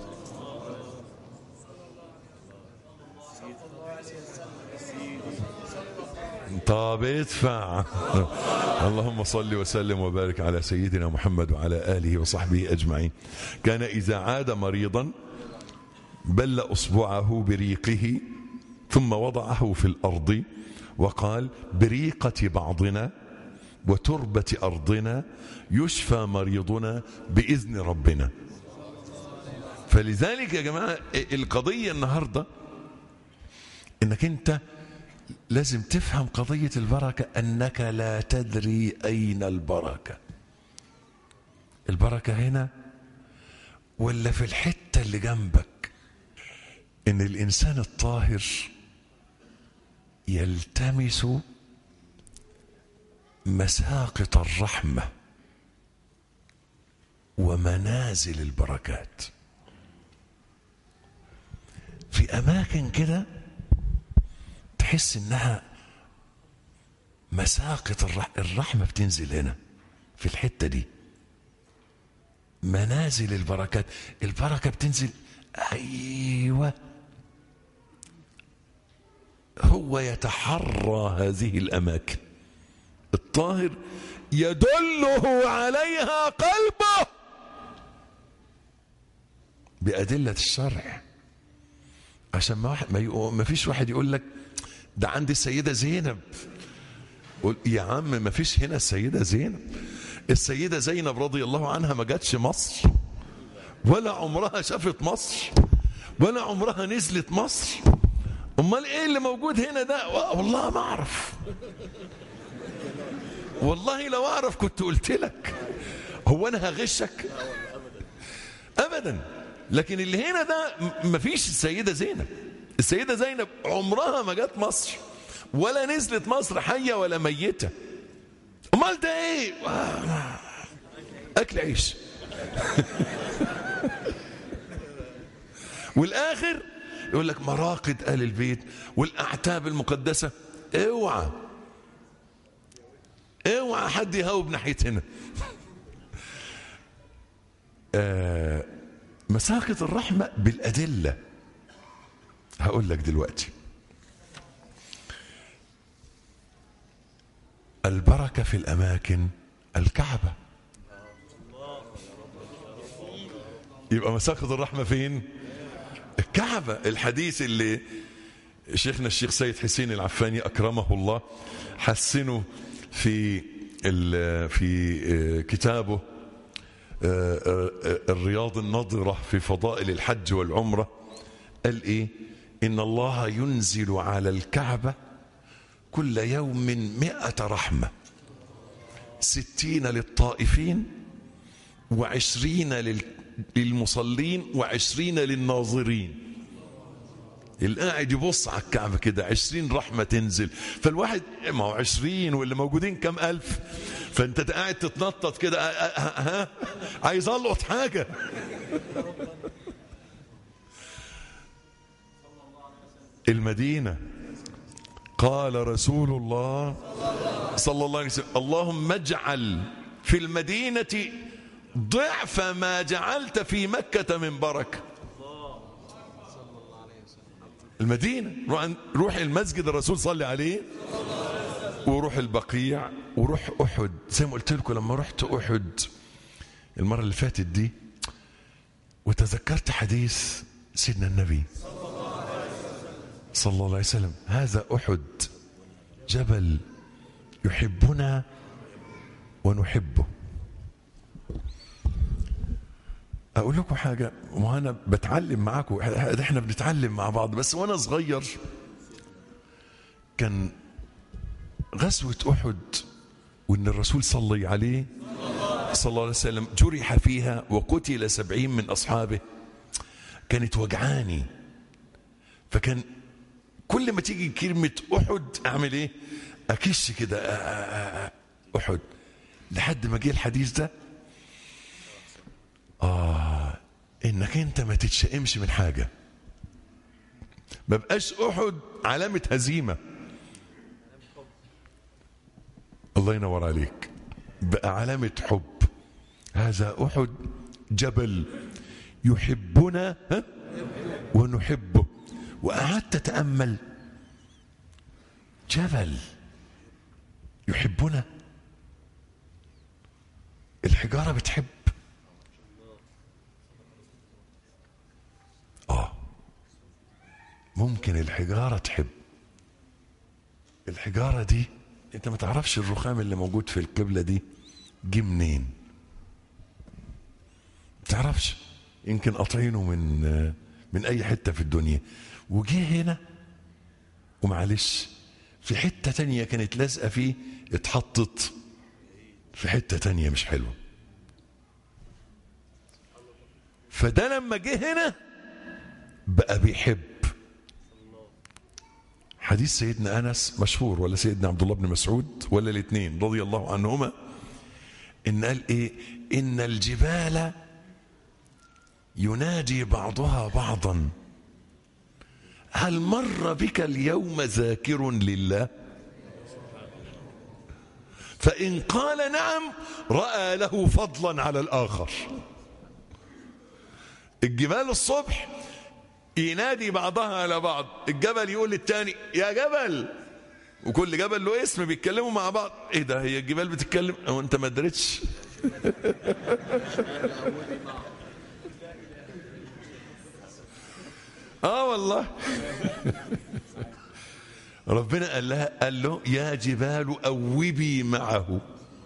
طب ادفع اللهم صل وسلم وبارك على سيدنا محمد وعلى آله وصحبه أجمعين كان إذا عاد مريضا بل أصبعه بريقه ثم وضعه في الأرض وقال بريقة بعضنا وتربة أرضنا يشفى مريضنا بإذن ربنا فلذلك يا جماعة القضية النهاردة انك انت لازم تفهم قضية البركة أنك لا تدري أين البركة البركة هنا ولا في الحتة اللي جنبك إن الإنسان الطاهر يلتمس مساقط الرحمة ومنازل البركات في أماكن كده تحس انها مساقط الرحمة بتنزل هنا في الحتة دي منازل البركات البركة بتنزل أيوة هو يتحرى هذه الأماكن الطاهر يدله عليها قلبه بأدلة الشرع عشان ما واحد ما, ما فيش واحد يقول لك ده عند السيدة زينب قول يا عم ما فيش هنا السيدة زينب السيدة زينب رضي الله عنها ما جاتش مصر ولا عمرها شافت مصر ولا عمرها نزلت مصر امال ايه اللي موجود هنا ده والله ما اعرف والله لو اعرف كنت قلت لك هو انا هغشك ابدا لكن اللي هنا ده مفيش السيدة زينب السيدة زينب عمرها ما جت مصر ولا نزلت مصر حية ولا ميتة امال ده ايه آه، اكل عيش والاخر يقول لك مراقد ال البيت والاعتاب المقدسه اوعى اوعى حد يهوب ناحيه هنا آه مساقط الرحمه بالادله هقول لك دلوقتي البركه في الاماكن الكعبه يبقى مساقط الرحمه فين الكعبه الحديث اللي شيخنا الشيخ سيد حسين العفاني اكرمه الله حسنه في ال- في كتابه الرياض النضره في فضائل الحج والعمره قال ايه ان الله ينزل على الكعبه كل يوم مئة رحمه ستين للطائفين وعشرين لل- للمصلين وعشرين للناظرين القاعد يبص على الكعبة كده عشرين رحمة تنزل فالواحد ما هو عشرين واللي موجودين كم ألف فأنت قاعد تتنطط كده آه، آه، ها عايز ألقط حاجة المدينة قال رسول الله صلى الله عليه وسلم اللهم اجعل في المدينة ضعف ما جعلت في مكة من بركة المدينة روح عن- روح المسجد الرسول صلى عليه وروح البقيع وروح أحد زي ما قلت لكم لما رحت أحد المرة اللي فاتت دي وتذكرت حديث سيدنا النبي صلى الله عليه وسلم هذا أحد جبل يحبنا ونحبه اقول لكم حاجه وانا بتعلم معاكم احنا بنتعلم مع بعض بس وانا صغير كان غزوه احد وان الرسول صلى عليه صلى الله عليه وسلم جرح فيها وقتل سبعين من اصحابه كانت وجعاني فكان كل ما تيجي كلمه احد اعمل ايه اكش كده آه، آه، آه، احد لحد ما جه الحديث ده انك انت ما تتشائمش من حاجه ما بقاش احد علامه هزيمه الله ينور عليك بقى علامه حب هذا احد جبل يحبنا ها؟ ونحبه وقعدت اتامل جبل يحبنا الحجاره بتحب ممكن الحجارة تحب الحجارة دي انت ما تعرفش الرخام اللي موجود في القبلة دي جه منين ما تعرفش يمكن قاطعينه من من اي حتة في الدنيا وجه هنا ومعلش في حتة تانية كانت لازقة فيه اتحطت في حتة تانية مش حلوة فده لما جه هنا بقى بيحب حديث سيدنا انس مشهور ولا سيدنا عبد الله بن مسعود ولا الاثنين رضي الله عنهما ان قال ايه ان الجبال ينادي بعضها بعضا هل مر بك اليوم ذاكر لله فان قال نعم راى له فضلا على الاخر الجبال الصبح ينادي بعضها على بعض الجبل يقول للتاني يا جبل وكل جبل له اسم بيتكلموا مع بعض ايه ده هي الجبال بتتكلم او انت ما دريتش اه والله ربنا قال لها قال له يا جبال اوبي معه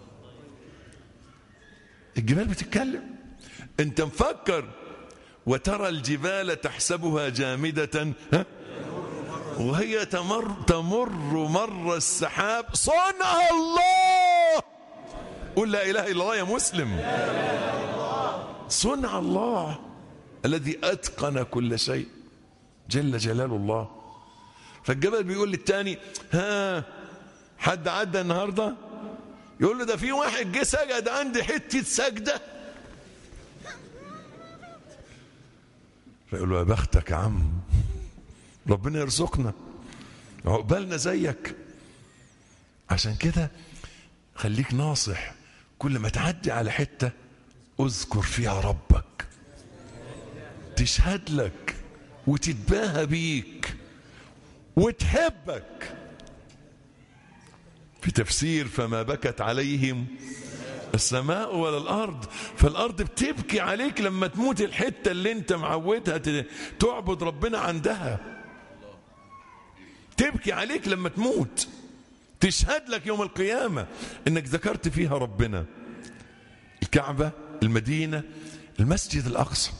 الجبال بتتكلم انت مفكر وترى الجبال تحسبها جامدة ها؟ وهي تمر تمر مر السحاب صنع الله قل لا إله إلا الله يا مسلم صنع الله الذي أتقن كل شيء جل جلال الله فالجبل بيقول للتاني ها حد عدى النهارده يقول له ده في واحد جه سجد عندي حته سجده فيقول له يا بختك يا عم ربنا يرزقنا عقبالنا زيك عشان كده خليك ناصح كل ما تعدي على حته اذكر فيها ربك تشهد لك وتتباهى بيك وتحبك في تفسير فما بكت عليهم السماء ولا الارض فالارض بتبكي عليك لما تموت الحته اللي انت معودها ت- تعبد ربنا عندها تبكي عليك لما تموت تشهد لك يوم القيامه انك ذكرت فيها ربنا الكعبه المدينه المسجد الاقصى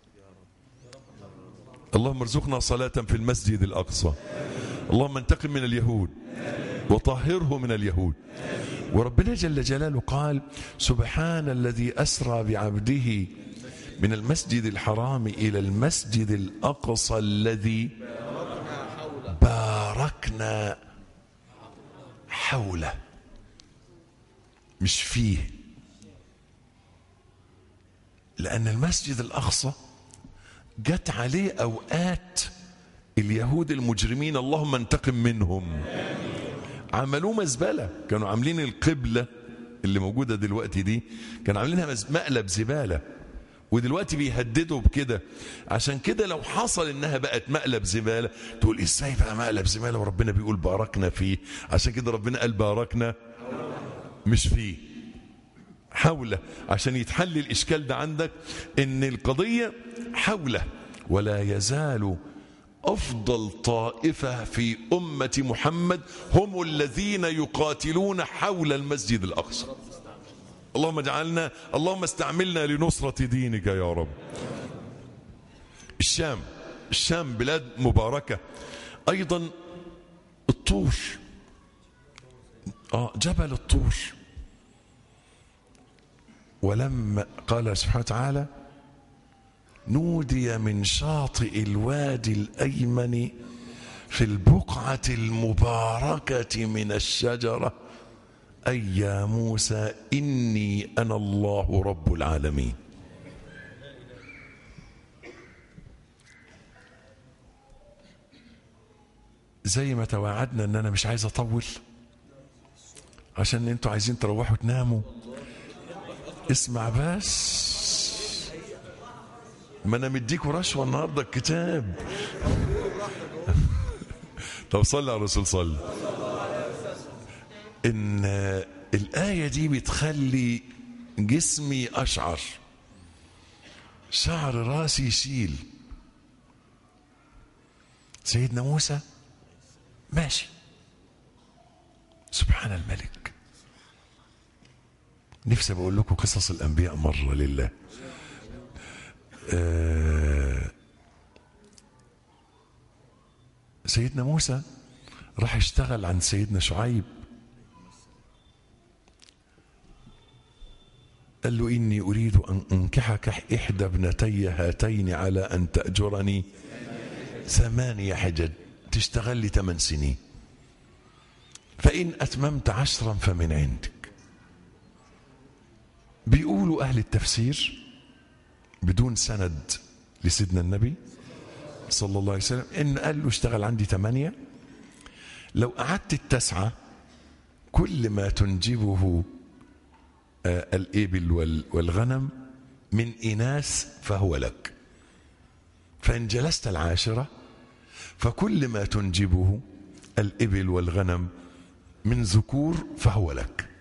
اللهم ارزقنا صلاه في المسجد الاقصى اللهم انتقم من اليهود وطهره من اليهود وربنا جل جلاله قال سبحان الذي أسرى بعبده من المسجد الحرام إلى المسجد الأقصى الذي باركنا حوله مش فيه لأن المسجد الأقصى جت عليه أوقات اليهود المجرمين اللهم انتقم منهم عملوه مزبله كانوا عاملين القبله اللي موجوده دلوقتي دي كانوا عاملينها مز- مقلب زباله ودلوقتي بيهددوا بكده عشان كده لو حصل انها بقت مقلب زباله تقول ازاي بقى مقلب زباله وربنا بيقول باركنا فيه عشان كده ربنا قال باركنا مش فيه حوله عشان يتحل الاشكال ده عندك ان القضيه حوله ولا يزال افضل طائفه في امه محمد هم الذين يقاتلون حول المسجد الاقصى اللهم اجعلنا اللهم استعملنا لنصره دينك يا رب الشام الشام بلاد مباركه ايضا الطور اه جبل الطور ولما قال سبحانه وتعالى نودي من شاطئ الوادي الايمن في البقعه المباركه من الشجره اي يا موسى اني انا الله رب العالمين زي ما توعدنا ان انا مش عايز اطول عشان انتوا عايزين تروحوا تناموا اسمع بس ما انا مديكوا رشوه النهارده الكتاب طب صلي على الرسول صلي ان الايه دي بتخلي جسمي اشعر شعر راسي يشيل سيدنا موسى ماشي سبحان الملك نفسي بقول لكم قصص الانبياء مره لله آه، سيدنا موسى راح يشتغل عند سيدنا شعيب قال له إني أريد أن أنكحك إحدى ابنتي هاتين على أن تأجرني ثمانية حجج تشتغل لي ثمان سنين فإن أتممت عشرا فمن عندك بيقولوا أهل التفسير بدون سند لسيدنا النبي صلى الله عليه وسلم إن قال له اشتغل عندي ثمانية لو قعدت التسعة كل ما تنجبه آه، الإبل وال- والغنم من إناث فهو لك فإن جلست العاشرة فكل ما تنجبه الإبل والغنم من ذكور فهو لك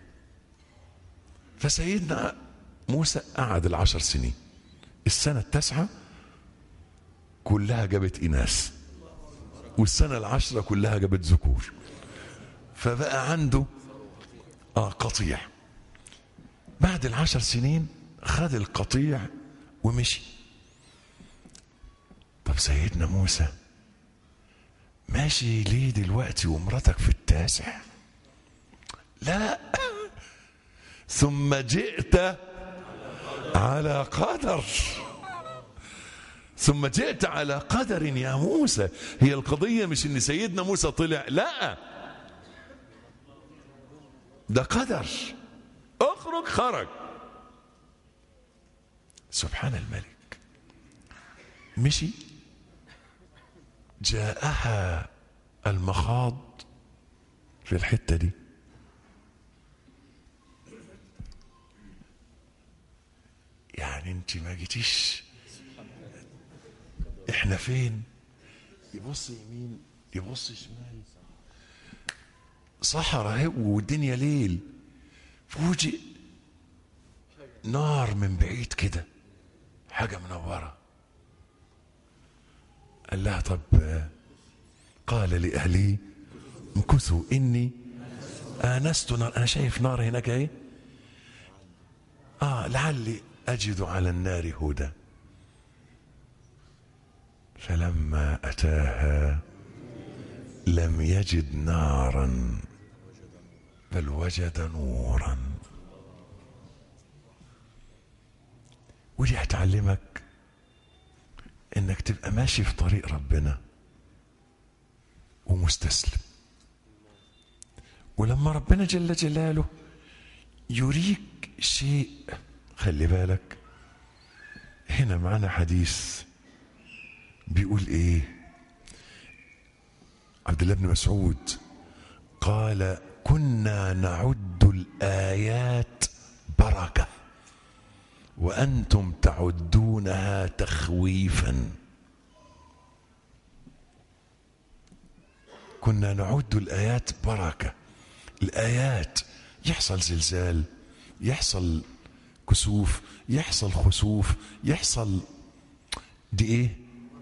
فسيدنا موسى قعد العشر سنين السنة التاسعة كلها جابت إناث والسنة العشرة كلها جابت ذكور فبقى عنده آه قطيع بعد العشر سنين خد القطيع ومشي طب سيدنا موسى ماشي ليه دلوقتي ومراتك في التاسع لا ثم جئت على قدر ثم جئت على قدر يا موسى هي القضية مش ان سيدنا موسى طلع لا ده قدر اخرج خرج سبحان الملك مشي جاءها المخاض في الحتة دي يعني انت ما جيتيش احنا فين يبص يمين يبص شمال صحراء اهي والدنيا ليل فوجئ نار من بعيد كده حاجة منورة قال لها طب قال لأهلي امكثوا إني آنست نار أنا شايف نار هناك اهي آه لعلي أجد على النار هدى فلما أتاها لم يجد نارا بل وجد نورا ودي هتعلمك انك تبقى ماشي في طريق ربنا ومستسلم ولما ربنا جل جلاله يريك شيء خلي بالك هنا معنا حديث بيقول ايه عبد الله بن مسعود قال كنا نعد الايات بركه وانتم تعدونها تخويفا كنا نعد الايات بركه الايات يحصل زلزال يحصل كسوف يحصل خسوف يحصل دي ايه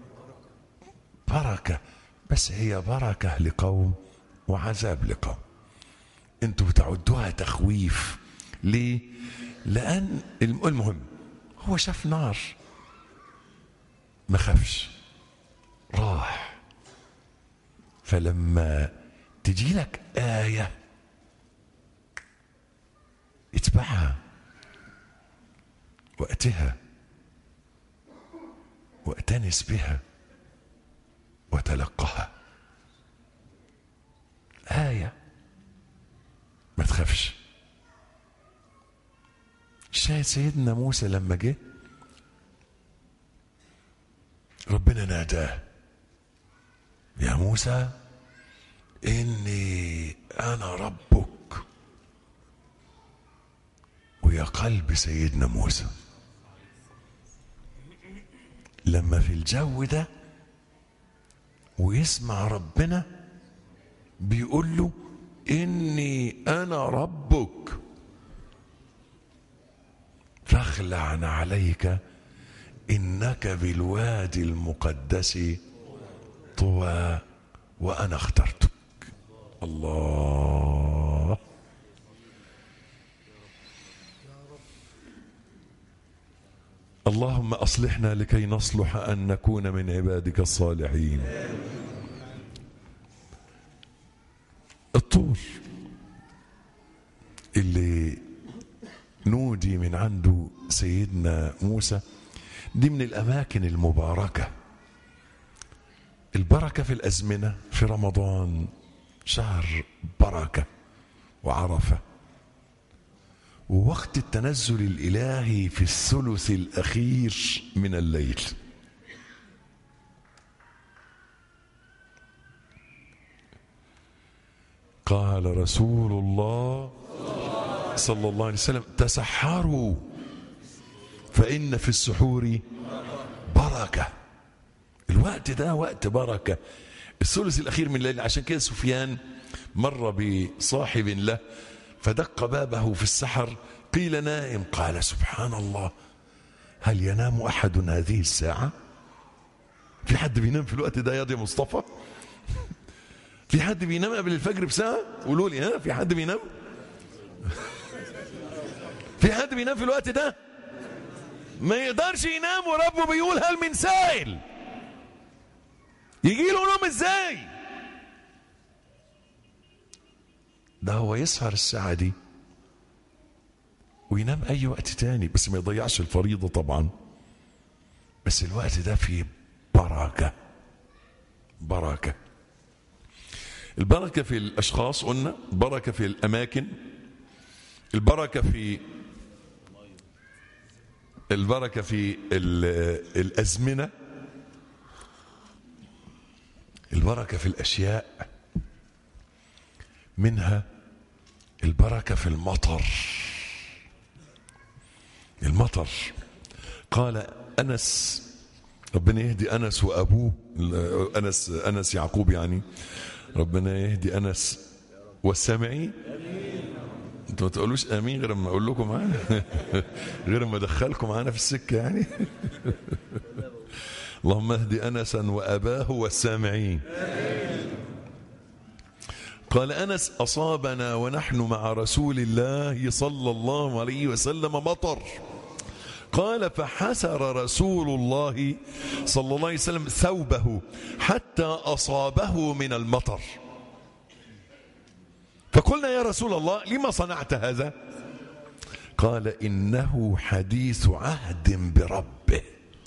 بركه بس هي بركه لقوم وعذاب لقوم انتوا بتعدوها تخويف ليه لان المهم هو شاف نار ما خافش راح فلما تجي لك آية اتبعها وقتها واأتنس بها وتلقها آية ما تخافش شاهد سيدنا موسى لما جه ربنا ناداه يا موسى إني أنا ربك ويا قلب سيدنا موسى لما في الجو ده ويسمع ربنا بيقول له إني أنا ربك فاخلع عليك إنك بالوادي المقدس طوى وأنا اخترتك الله اللهم أصلحنا لكي نصلح أن نكون من عبادك الصالحين الطور اللي نودي من عنده سيدنا موسى دي من الأماكن المباركة البركة في الأزمنة في رمضان شهر بركة وعرفة ووقت التنزل الإلهي في الثلث الأخير من الليل قال رسول الله صلى الله عليه وسلم تسحروا فإن في السحور بركة الوقت ده وقت بركة الثلث الأخير من الليل عشان كده سفيان مر بصاحب له فدق بابه في السحر قيل نائم قال سبحان الله هل ينام أحد هذه الساعة في حد بينام في الوقت ده يا دي مصطفى في حد بينام قبل الفجر بساعة قولوا لي ها في حد بينام في حد بينام في الوقت ده ما يقدرش ينام وربه بيقول هل من سائل يجي له نوم ازاي ده هو يسهر الساعة دي وينام أي وقت تاني بس ما يضيعش الفريضة طبعا بس الوقت ده فيه بركة بركة البركة في الأشخاص قلنا بركة في الأماكن البركة في البركة في ال- الأزمنة البركة في الأشياء منها البركة في المطر المطر قال أنس ربنا يهدي أنس وأبوه أنس أنس يعقوب يعني ربنا يهدي أنس والسامعين انتوا ما تقولوش امين غير ما اقول لكم معانا غير ما ادخلكم معانا في السكه يعني اللهم اهدي انسا واباه والسامعين قال انس اصابنا ونحن مع رسول الله صلى الله عليه وسلم مطر قال فحسر رسول الله صلى الله عليه وسلم ثوبه حتى اصابه من المطر فقلنا يا رسول الله لما صنعت هذا قال انه حديث عهد بربه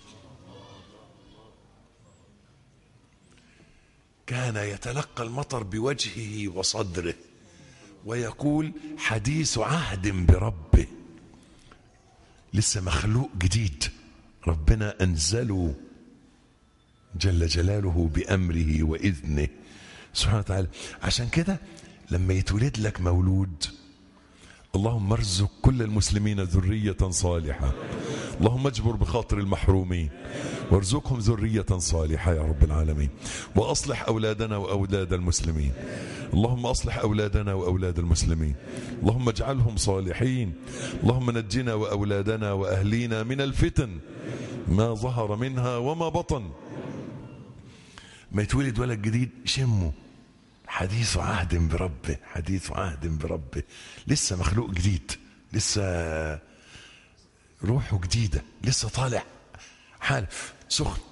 كان يتلقى المطر بوجهه وصدره ويقول حديث عهد بربه لسه مخلوق جديد ربنا انزله جل جلاله بامره واذنه سبحانه وتعالى عشان كده لما يتولد لك مولود اللهم ارزق كل المسلمين ذرية صالحة اللهم اجبر بخاطر المحرومين وارزقهم ذرية صالحة يا رب العالمين وأصلح أولادنا وأولاد المسلمين اللهم أصلح أولادنا وأولاد المسلمين اللهم اجعلهم صالحين اللهم نجنا وأولادنا وأهلينا من الفتن ما ظهر منها وما بطن ما يتولد ولد جديد شمه حديث عهد بربه حديث عهد بربه لسه مخلوق جديد لسه روحه جديدة لسه طالع حال سخن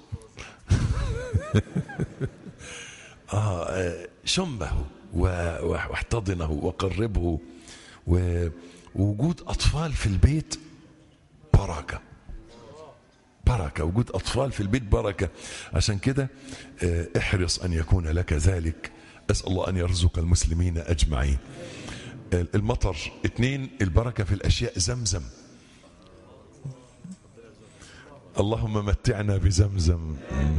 آه آه، شمه و- واحتضنه وقربه و- ووجود أطفال في البيت بركة بركة وجود أطفال في البيت بركة عشان كده آه، احرص أن يكون لك ذلك أسأل الله أن يرزق المسلمين أجمعين آه، المطر اثنين البركة في الأشياء زمزم اللهم متعنا بزمزم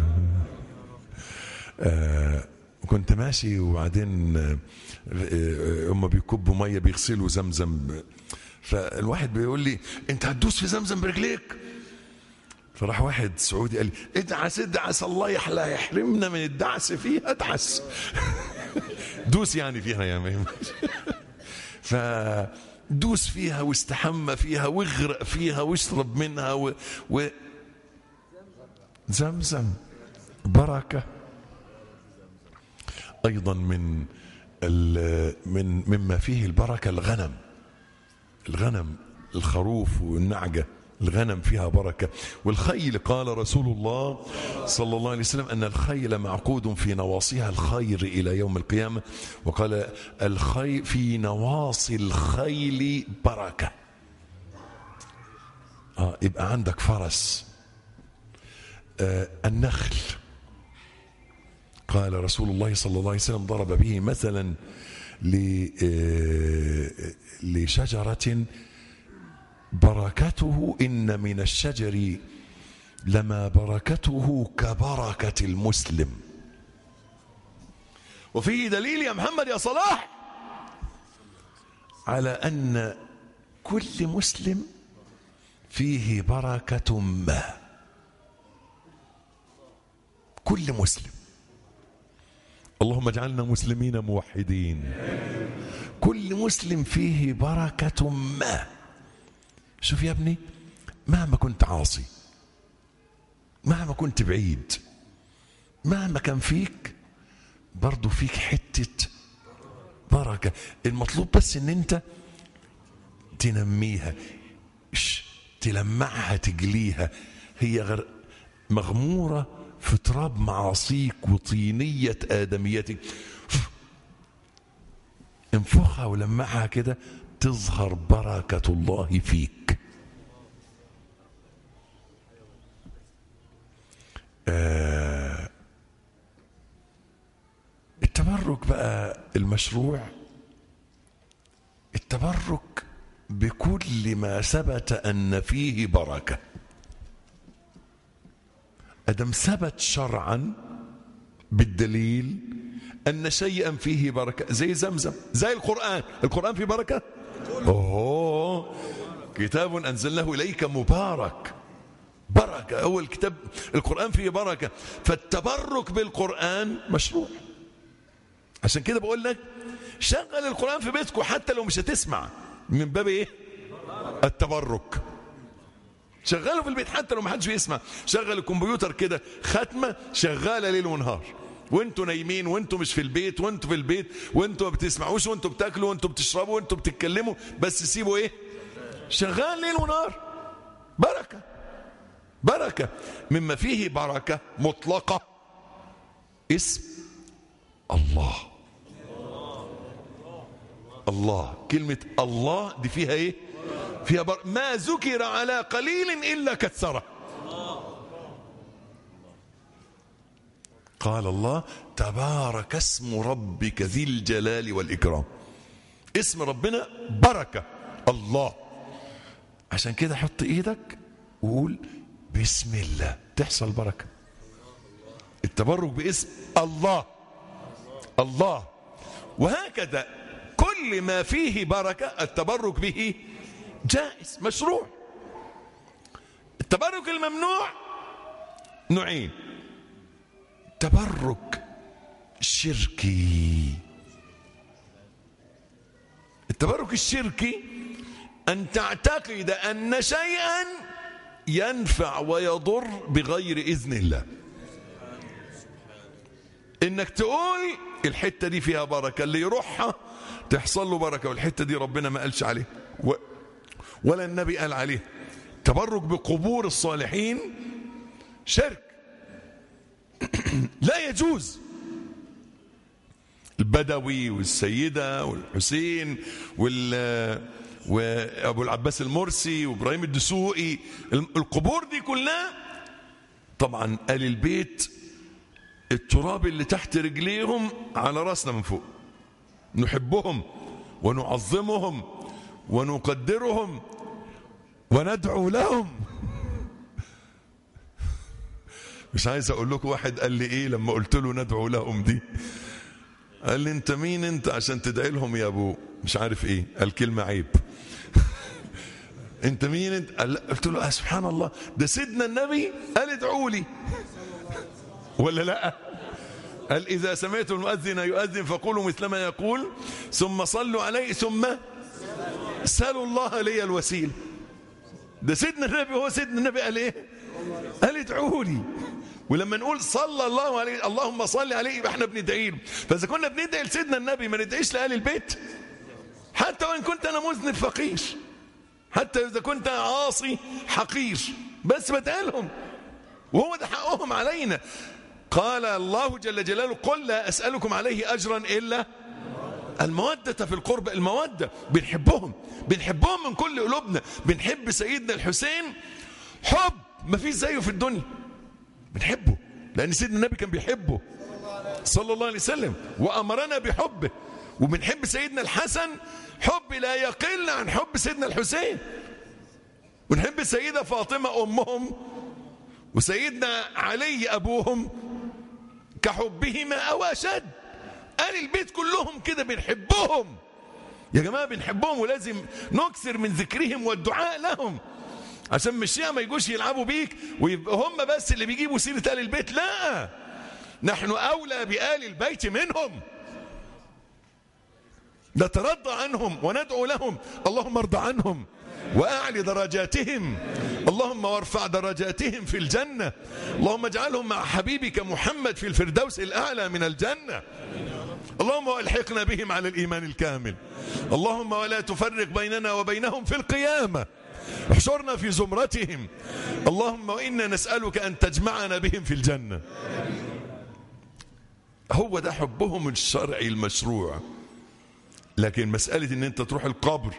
آه، كنت ماشي وبعدين آه، آه، هم بيكبوا ميه بيغسلوا زمزم فالواحد بيقول لي انت هتدوس في زمزم برجليك فراح واحد سعودي قال لي ادعس ادعس الله يحلى يحرمنا من الدعس فيها ادعس دوس يعني فيها يا مهم فدوس فيها واستحمى فيها واغرق فيها واشرب منها و... و... زمزم بركة أيضا من ال... من مما فيه البركة الغنم الغنم الخروف والنعجة الغنم فيها بركة والخيل قال رسول الله صلى الله عليه وسلم أن الخيل معقود في نواصيها الخير إلى يوم القيامة وقال الخيل في نواصي الخيل بركة آه يبقى عندك فرس آه النخل قال رسول الله صلى الله عليه وسلم ضرب به مثلا ل- آه، لشجرة بركته إن من الشجر لما بركته كبركة المسلم وفيه دليل يا محمد يا صلاح على أن كل مسلم فيه بركة ما كل مسلم اللهم اجعلنا مسلمين موحدين كل مسلم فيه بركة ما شوف يا ابني مهما كنت عاصي مهما كنت بعيد مهما كان فيك برضو فيك حتة بركة المطلوب بس ان انت تنميها ش- تلمعها تجليها هي غر مغمورة في تراب معاصيك وطينية آدميتك انفخها ولمعها كده تظهر بركة الله فيك آه التبرك بقى المشروع التبرك بكل ما ثبت ان فيه بركه ادم ثبت شرعا بالدليل ان شيئا فيه بركه زي زمزم زي القران القران فيه بركه اوه كتاب انزلناه اليك مبارك بركه هو الكتاب القران فيه بركه فالتبرك بالقران مشروع عشان كده بقول لك شغل القران في بيتكم حتى لو مش هتسمع من باب ايه التبرك شغله في البيت حتى لو ما حدش بيسمع شغل الكمبيوتر كده ختمه شغاله ليل ونهار وانتوا نايمين وانتوا مش في البيت وانتوا في البيت وانتوا ما بتسمعوش وانتوا بتاكلوا وانتوا بتشربوا وانتوا بتتكلموا بس سيبوا ايه شغال ليل ونهار بركه بركه مما فيه بركه مطلقه اسم الله الله كلمة الله دي فيها ايه فيها بر... ما ذكر على قليل إلا كثره قال الله تبارك اسم ربك ذي الجلال والإكرام اسم ربنا بركة الله عشان كده حط ايدك وقول بسم الله تحصل بركة التبرك باسم الله الله وهكذا كل ما فيه بركة التبرك به جائز مشروع التبرك الممنوع نوعين تبرك شركي التبرك الشركي أن تعتقد أن شيئا ينفع ويضر بغير إذن الله انك تقول الحته دي فيها بركه اللي يروحها تحصل له بركه والحته دي ربنا ما قالش عليه و ولا النبي قال عليه تبرك بقبور الصالحين شرك لا يجوز البدوي والسيده والحسين وال وابو العباس المرسي وابراهيم الدسوقي القبور دي كلها طبعا ال البيت التراب اللي تحت رجليهم على راسنا من فوق نحبهم ونعظمهم ونقدرهم وندعو لهم مش عايز اقول لكم واحد قال لي ايه لما قلت له ندعو لهم دي قال لي انت مين انت عشان تدعي لهم يا ابو مش عارف ايه قال كلمه عيب انت مين انت قال قلت له آه سبحان الله ده سيدنا النبي قال ادعوا لي ولا لا قال إذا سمعتم المؤذن يؤذن فقولوا مثل ما يقول ثم صلوا عليه ثم سألوا الله لي الوسيل ده سيدنا النبي هو سيدنا النبي قال ايه قال ادعوا لي ولما نقول صلى الله عليه اللهم صل عليه يبقى احنا بندعي له فاذا كنا بندعي لسيدنا النبي ما ندعيش لاهل البيت حتى وان كنت انا مذنب فقير حتى اذا كنت عاصي حقير بس بدعي لهم وهو ده حقهم علينا قال الله جل جلاله قل لا أسألكم عليه أجرا إلا المودة في القرب المودة بنحبهم بنحبهم من كل قلوبنا بنحب سيدنا الحسين حب ما فيش زيه في الدنيا بنحبه لأن سيدنا النبي كان بيحبه صلى الله عليه وسلم وأمرنا بحبه وبنحب سيدنا الحسن حب لا يقل عن حب سيدنا الحسين ونحب السيدة فاطمة أمهم وسيدنا علي أبوهم كحبهما أو أشد قال البيت كلهم كده بنحبهم يا جماعة بنحبهم ولازم نكثر من ذكرهم والدعاء لهم عشان مش ما يجوش يلعبوا بيك ويبقى هم بس اللي بيجيبوا سيرة آل البيت لا نحن أولى بآل البيت منهم نترضى عنهم وندعو لهم اللهم ارضى عنهم وأعلي درجاتهم اللهم وارفع درجاتهم في الجنة اللهم اجعلهم مع حبيبك محمد في الفردوس الأعلى من الجنة اللهم والحقنا بهم على الإيمان الكامل اللهم ولا تفرق بيننا وبينهم في القيامة احشرنا في زمرتهم اللهم وإنا نسألك أن تجمعنا بهم في الجنة هو ده حبهم الشرعي المشروع لكن مسألة ان انت تروح القبر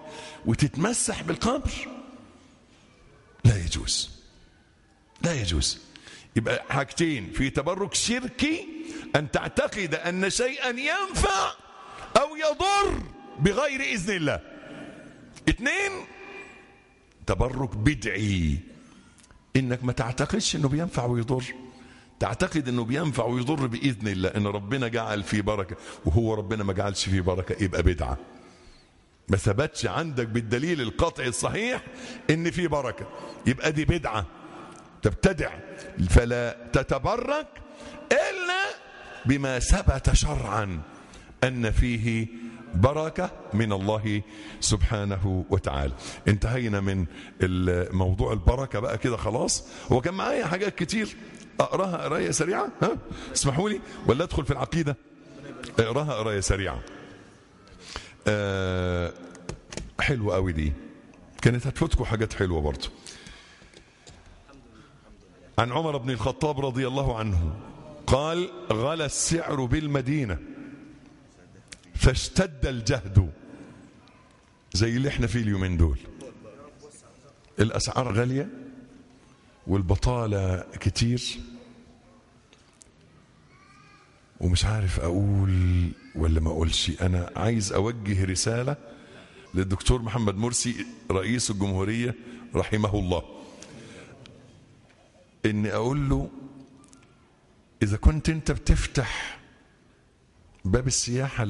وتتمسح بالقبر لا يجوز لا يجوز يبقى حاجتين في تبرك شركي أن تعتقد أن شيئا ينفع أو يضر بغير إذن الله اثنين تبرك بدعي انك ما تعتقدش انه بينفع ويضر تعتقد انه بينفع ويضر باذن الله ان ربنا جعل فيه بركه وهو ربنا ما جعلش فيه بركه يبقى بدعه ما ثبتش عندك بالدليل القطعي الصحيح ان فيه بركه يبقى دي بدعه تبتدع فلا تتبرك الا بما ثبت شرعا ان فيه بركه من الله سبحانه وتعالى انتهينا من موضوع البركه بقى كده خلاص هو كان معايا حاجات كتير اقراها قرايه سريعه ها اسمحوا لي ولا ادخل في العقيده اقراها قرايه سريعه أه حلوه قوي دي كانت هتفوتكم حاجات حلوه برضه عن عمر بن الخطاب رضي الله عنه قال غلى السعر بالمدينه فاشتد الجهد زي اللي احنا فيه اليومين دول الاسعار غاليه والبطاله كتير ومش عارف اقول ولا ما اقولش انا عايز اوجه رساله للدكتور محمد مرسي رئيس الجمهوريه رحمه الله اني اقول له اذا كنت انت بتفتح باب السياحه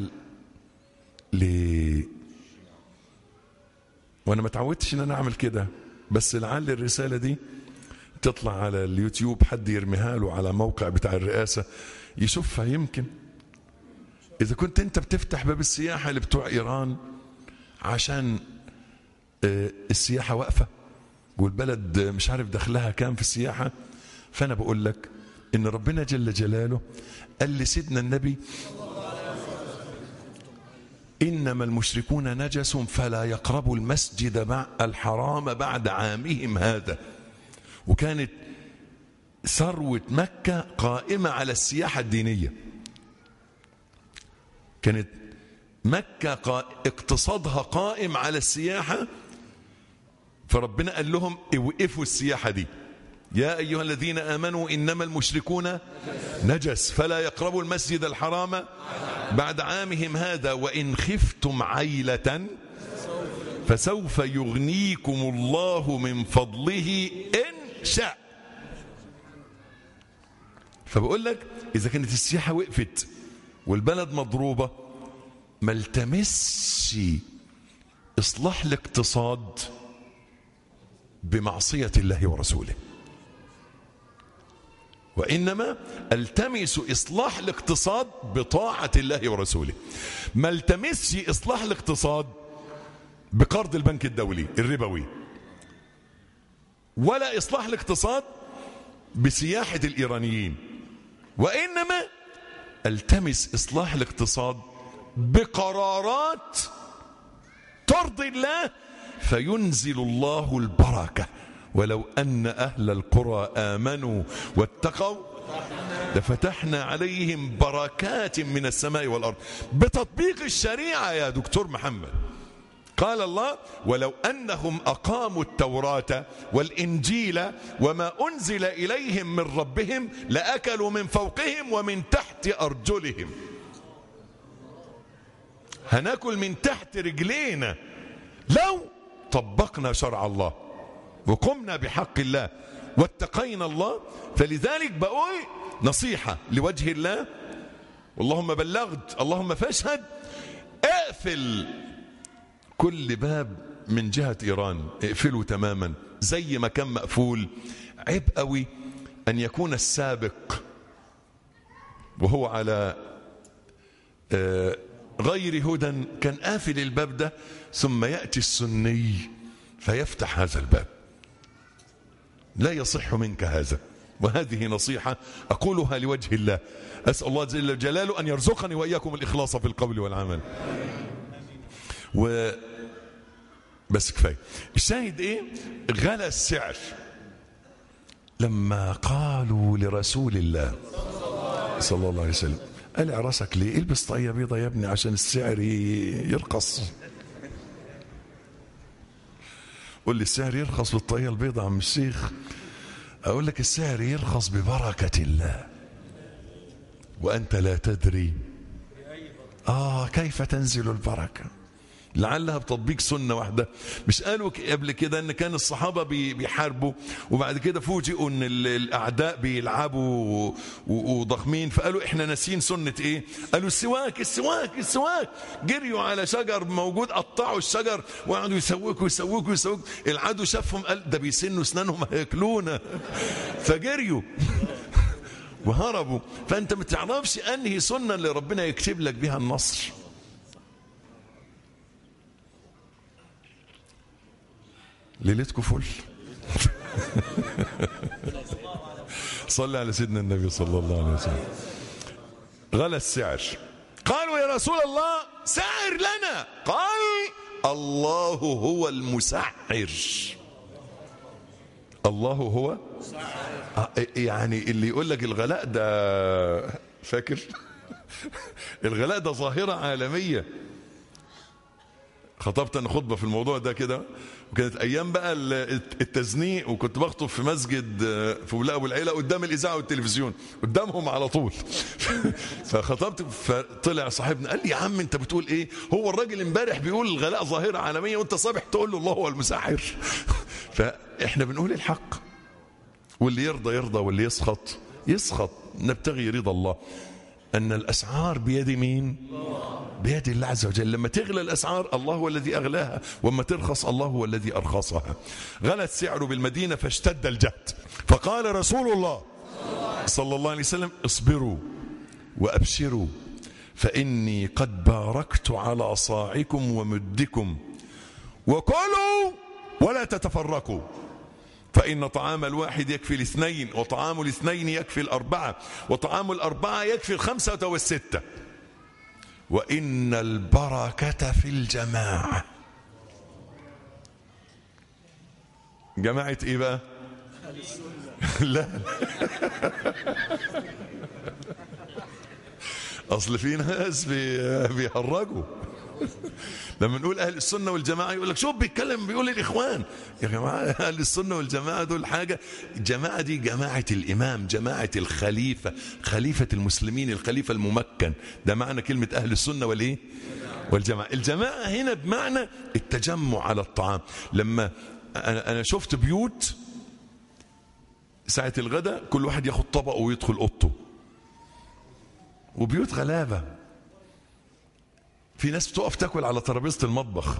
ل وانا ما اتعودتش ان انا اعمل كده بس لعل الرساله دي تطلع على اليوتيوب حد يرميها له على موقع بتاع الرئاسه يشوفها يمكن اذا كنت انت بتفتح باب السياحه لبتوع ايران عشان السياحه واقفه والبلد مش عارف دخلها كام في السياحه فانا بقول لك ان ربنا جل جلاله قال لسيدنا النبي إنما المشركون نجس فلا يقربوا المسجد الحرام بعد عامهم هذا وكانت ثروة مكة قائمة على السياحة الدينية كانت مكة اقتصادها قائم على السياحة فربنا قال لهم اوقفوا السياحة دي يا أيها الذين آمنوا إنما المشركون نجس فلا يقربوا المسجد الحرام بعد عامهم هذا وإن خفتم عيلة فسوف يغنيكم الله من فضله إن شاء فبقول لك إذا كانت السياحة وقفت والبلد مضروبة ما التمسش إصلاح الاقتصاد بمعصية الله ورسوله وإنما التمس إصلاح الاقتصاد بطاعة الله ورسوله ما التمسش إصلاح الاقتصاد بقرض البنك الدولي الربوي ولا إصلاح الاقتصاد بسياحة الإيرانيين وإنما التمس إصلاح الاقتصاد بقرارات ترضي الله فينزل الله البركه ولو أن أهل القرى آمنوا واتقوا لفتحنا عليهم بركات من السماء والأرض بتطبيق الشريعة يا دكتور محمد قال الله ولو أنهم أقاموا التوراة والإنجيل وما أنزل إليهم من ربهم لأكلوا من فوقهم ومن تحت أرجلهم هناكل من تحت رجلينا لو طبقنا شرع الله وقمنا بحق الله واتقينا الله فلذلك بقول نصيحة لوجه الله اللهم بلغت اللهم فاشهد اقفل كل باب من جهة إيران اقفله تماما زي ما كان مقفول عيب قوي أن يكون السابق وهو على غير هدى كان قافل الباب ده ثم يأتي السني فيفتح هذا الباب لا يصح منك هذا وهذه نصيحة أقولها لوجه الله أسأل الله جل جلاله أن يرزقني وإياكم الإخلاص في القول والعمل و بس كفاية الشاهد إيه غلى السعر لما قالوا لرسول الله صلى الله عليه وسلم قلع راسك ليه البس طاقية بيضة يا ابني عشان السعر يرقص قول لي السعر يرخص بالطاقية البيضة عم الشيخ اقول لك السعر يرخص ببركه الله وانت لا تدري اه كيف تنزل البركه لعلها بتطبيق سنة واحدة مش قالوا قبل كده ان كان الصحابة بيحاربوا وبعد كده فوجئوا ان الاعداء بيلعبوا وضخمين فقالوا احنا ناسين سنة ايه قالوا السواك السواك السواك جريوا على شجر موجود قطعوا الشجر وقعدوا يسوكوا يسوكوا يسوكوا العدو شافهم قال ده بيسنوا اسنانهم هياكلونا فجريوا وهربوا فانت ما تعرفش انهي سنة اللي ربنا يكتب لك بها النصر ليلتكم فل صلى على سيدنا النبي صلى الله عليه وسلم غلى السعر قالوا يا رسول الله سعر لنا قال الله هو المسعر الله هو يعني اللي يقول لك الغلاء ده فاكر الغلاء ده ظاهرة عالمية خطبت انا خطبه في الموضوع ده كده وكانت ايام بقى التزنيق وكنت بخطب في مسجد في ولاء ابو العيله قدام الاذاعه والتلفزيون قدامهم على طول فخطبت فطلع صاحبنا قال لي يا عم انت بتقول ايه هو الراجل امبارح بيقول الغلاء ظاهره عالميه وانت صبح تقول له الله هو المسحر فاحنا بنقول الحق واللي يرضى يرضى واللي يسخط يسخط نبتغي رضا الله ان الاسعار بيد مين بيد الله عز وجل لما تغلى الأسعار الله هو الذي أغلاها وما ترخص الله هو الذي أرخصها غلى السعر بالمدينة فاشتد الجهد فقال رسول الله صلى الله عليه وسلم اصبروا وأبشروا فإني قد باركت على صاعكم ومدكم وكلوا ولا تتفرقوا فإن طعام الواحد يكفي الاثنين وطعام الاثنين يكفي الأربعة وطعام الأربعة يكفي الخمسة والستة وإن البركة في الجماعة جماعة إيه بقى لا أصل في ناس بيهرجوا لما نقول أهل السنة والجماعة يقول لك شوف بيتكلم بيقول الإخوان يا جماعة أهل السنة والجماعة دول حاجة الجماعة دي جماعة الإمام جماعة الخليفة خليفة المسلمين الخليفة الممكن ده معنى كلمة أهل السنة والإيه والجماعة الجماعة هنا بمعنى التجمع على الطعام لما أنا, أنا شفت بيوت ساعة الغداء كل واحد ياخد طبقه ويدخل أوضته وبيوت غلابة في ناس بتقف تاكل على ترابيزه المطبخ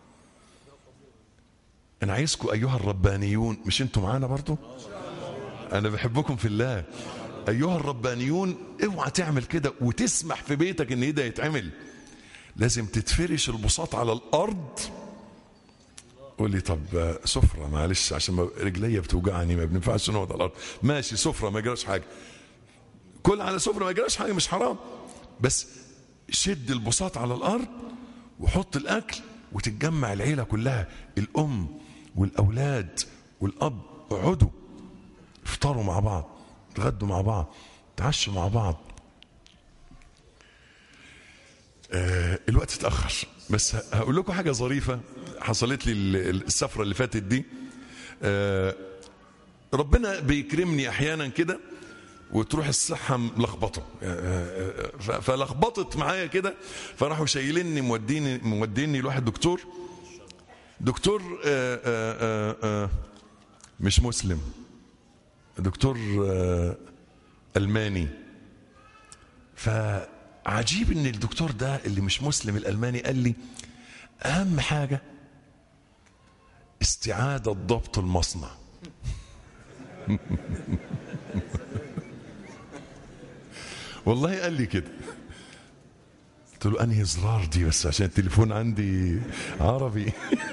انا عايزكم ايها الربانيون مش انتوا معانا برضو انا بحبكم في الله ايها الربانيون اوعى تعمل كده وتسمح في بيتك ان ده يتعمل لازم تتفرش البساط على الارض قول لي طب سفرة معلش عشان رجليا بتوجعني ما بننفعش نقعد على الارض ماشي سفرة ما يجراش حاجه كل على سفرة ما يجراش حاجه مش حرام بس شد البساط على الارض وحط الاكل وتتجمع العيله كلها الام والاولاد والاب اقعدوا افطروا مع بعض تغدوا مع بعض تعشوا مع بعض آه الوقت اتاخر بس هقول لكم حاجه ظريفه حصلت لي السفره اللي فاتت دي آه ربنا بيكرمني احيانا كده وتروح الصحة ملخبطة فلخبطت معايا كده فراحوا شايليني موديني موديني لواحد دكتور دكتور آآ آآ آآ مش مسلم دكتور ألماني فعجيب ان الدكتور ده اللي مش مسلم الألماني قال لي أهم حاجة استعادة ضبط المصنع والله قال لي كده قلت له انهي زرار دي بس عشان التليفون عندي عربي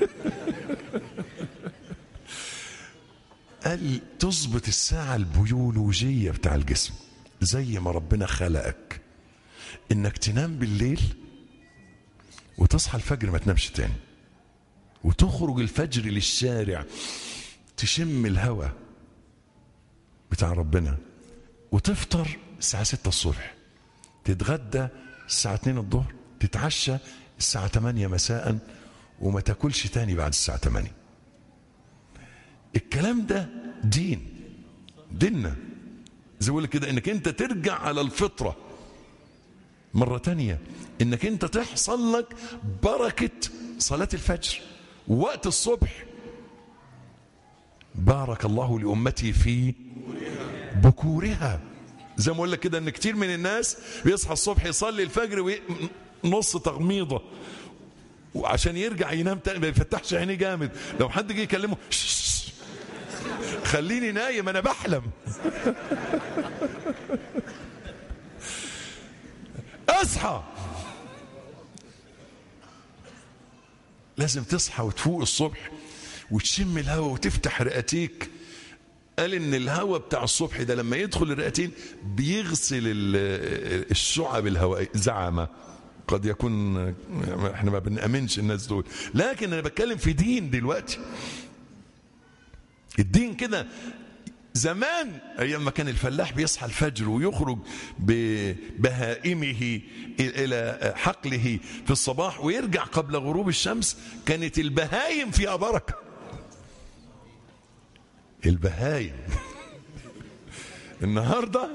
قال تظبط الساعة البيولوجية بتاع الجسم زي ما ربنا خلقك انك تنام بالليل وتصحى الفجر ما تنامش تاني وتخرج الفجر للشارع تشم الهواء بتاع ربنا وتفطر الساعة 6 الصبح تتغدى الساعة 2 الظهر تتعشى الساعة 8 مساء وما تاكلش تاني بعد الساعة 8 الكلام ده دين ديننا زي ما بقول لك كده انك انت ترجع على الفطره مرة تانية انك انت تحصل لك بركة صلاة الفجر وقت الصبح بارك الله لأمتي في بكورها زي ما اقول لك كده ان كتير من الناس بيصحى الصبح يصلي الفجر وي- نص تغميضة وعشان يرجع ينام تاني ما يفتحش عينيه جامد لو حد جه يكلمه "شش، خليني نايم انا بحلم اصحى لازم تصحى وتفوق الصبح وتشم الهواء وتفتح رئتيك قال ان الهواء بتاع الصبح ده لما يدخل الرئتين بيغسل ال- الشعب الهوائيه زعمه قد يكون احنا ما بنأمنش الناس دول لكن انا بتكلم في دين دلوقتي الدين كده زمان ايام ما كان الفلاح بيصحى الفجر ويخرج ببهائمه الى حقله في الصباح ويرجع قبل غروب الشمس كانت البهايم فيها بركه البهايم النهارده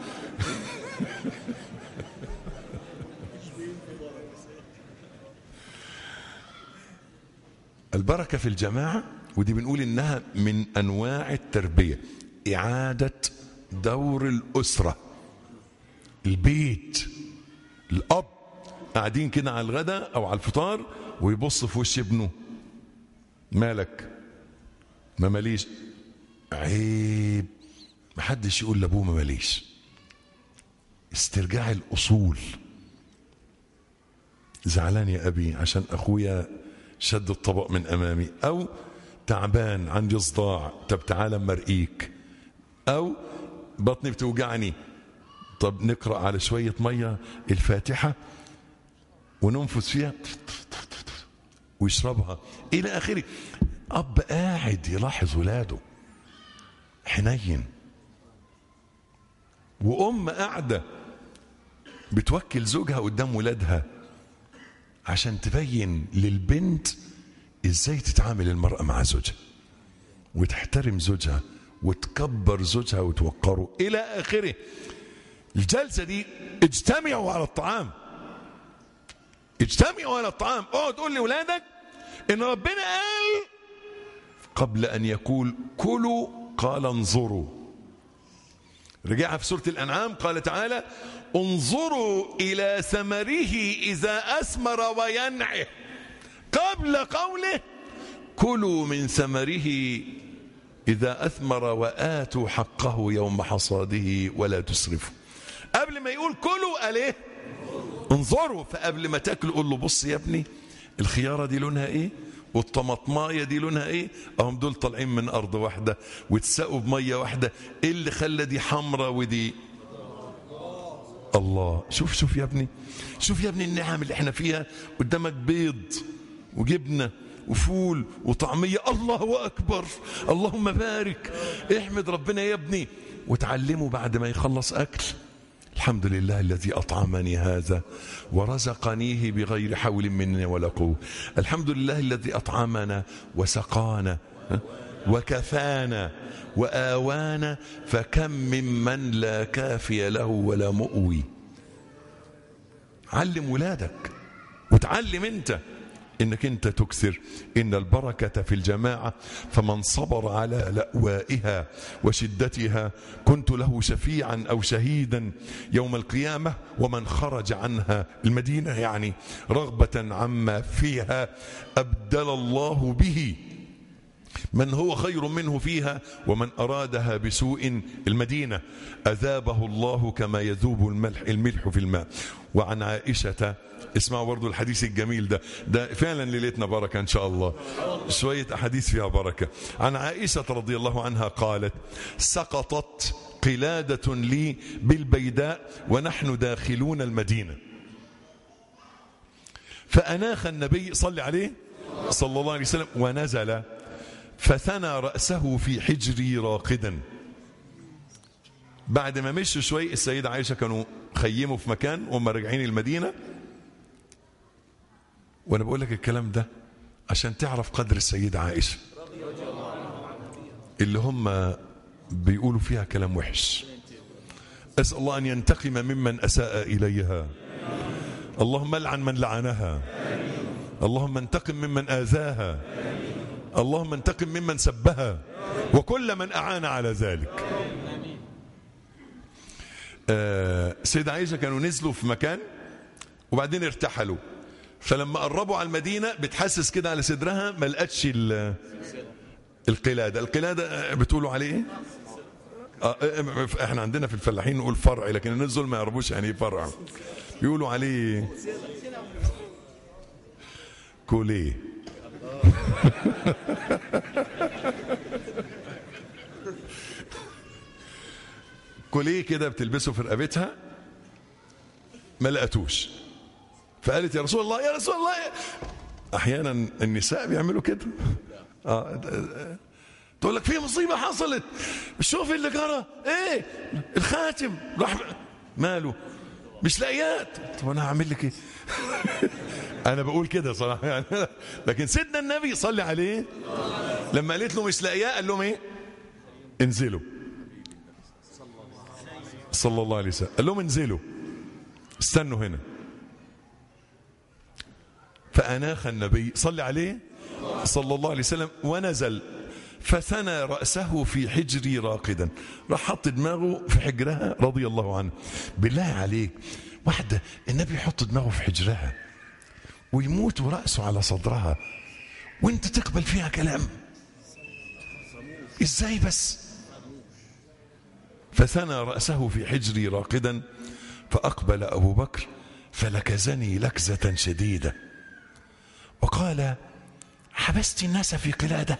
البركه في الجماعه ودي بنقول انها من انواع التربيه اعاده دور الاسره البيت الاب قاعدين كده على الغداء او على الفطار ويبص في وش ابنه مالك ما ماليش عيب محدش يقول لابوه ما ماليش استرجاع الاصول زعلان يا ابي عشان اخويا شد الطبق من امامي او تعبان عندي صداع طب تعالى اما ارقيك او بطني بتوجعني طب نقرا على شويه ميه الفاتحه وننفث فيها ويشربها الى اخره اب قاعد يلاحظ ولاده حنين وام قاعده بتوكل زوجها قدام ولادها عشان تبين للبنت ازاي تتعامل المرأة مع زوجها وتحترم زوجها وتكبر زوجها وتوقره الى اخره الجلسة دي اجتمعوا على الطعام اجتمعوا على الطعام اقعد قول لاولادك ان ربنا قال قبل ان يقول كلوا قال انظروا رجعها في سورة الأنعام قال تعالى انظروا إلى ثمره إذا أثمر وينعه قبل قوله كلوا من ثمره إذا أثمر وآتوا حقه يوم حصاده ولا تسرفوا قبل ما يقول كلوا قال إيه انظروا فقبل ما تاكل قول له بص يا ابني الخيارة دي لونها إيه والطماطمايه دي لونها ايه اهم دول طالعين من ارض واحده واتسقوا بميه واحده ايه اللي خلى دي حمراء ودي الله شوف شوف يا ابني شوف يا ابني النعم اللي احنا فيها قدامك بيض وجبنه وفول وطعميه الله اكبر اللهم بارك احمد ربنا يا ابني وتعلمه بعد ما يخلص اكل الحمد لله الذي أطعمني هذا ورزقنيه بغير حول مني ولا قوة الحمد لله الذي أطعمنا وسقانا وكفانا وآوانا فكم ممن لا كافي له ولا مؤوي علم ولادك وتعلم انت انك انت تكثر ان البركه في الجماعه فمن صبر على لأوائها وشدتها كنت له شفيعا او شهيدا يوم القيامه ومن خرج عنها المدينه يعني رغبه عما فيها ابدل الله به من هو خير منه فيها ومن أرادها بسوء المدينة أذابه الله كما يذوب الملح, الملح في الماء وعن عائشة اسمعوا برضو الحديث الجميل ده ده فعلا ليلتنا بركة إن شاء الله شوية أحاديث فيها بركة عن عائشة رضي الله عنها قالت سقطت قلادة لي بالبيداء ونحن داخلون المدينة فأناخ النبي صلى عليه صلى الله عليه وسلم ونزل فثنى رأسه في حجري راقدا بعد ما مشوا شوي السيدة عائشة كانوا خيموا في مكان وهم راجعين المدينة وانا بقول لك الكلام ده عشان تعرف قدر السيدة عائشة اللي هم بيقولوا فيها كلام وحش أسأل الله أن ينتقم ممن أساء إليها اللهم لعن من لعنها اللهم انتقم ممن آذاها اللهم انتقم ممن سبها وكل من أعان على ذلك آه سيدة عائشة كانوا نزلوا في مكان وبعدين ارتحلوا فلما قربوا على المدينة بتحسس كده على صدرها ما لقتش ال- القلادة القلادة آه، بتقولوا عليه ايه؟ آه، آه، احنا عندنا في الفلاحين نقول فرع لكن الناس دول ما يعرفوش يعني ايه فرع بيقولوا عليه كوليه كوليه كده بتلبسه في رقبتها ما لقتوش فقالت يا رسول الله يا رسول الله احيانا النساء بيعملوا كده آه آه، تقول لك في مصيبه حصلت شوف اللي جرى ايه الخاتم راح ماله مش لاقيات طب انا هعمل لك ايه انا بقول كده صراحه يعني لكن سيدنا النبي صلي عليه لما قالت له مش لاقياه قال لهم ايه انزلوا صلى الله عليه وسلم قال لهم انزلوا استنوا هنا فأناخ النبي صلى عليه صلى الله عليه وسلم ونزل فثنى رأسه في حجري راقدا راح حط دماغه في حجرها رضي الله عنه بالله عليك واحدة النبي يحط دماغه في حجرها ويموت رأسه على صدرها وانت تقبل فيها كلام ازاي بس فثنى رأسه في حجري راقدا فأقبل أبو بكر فلكزني لكزة شديدة وقال حبست الناس في قلادة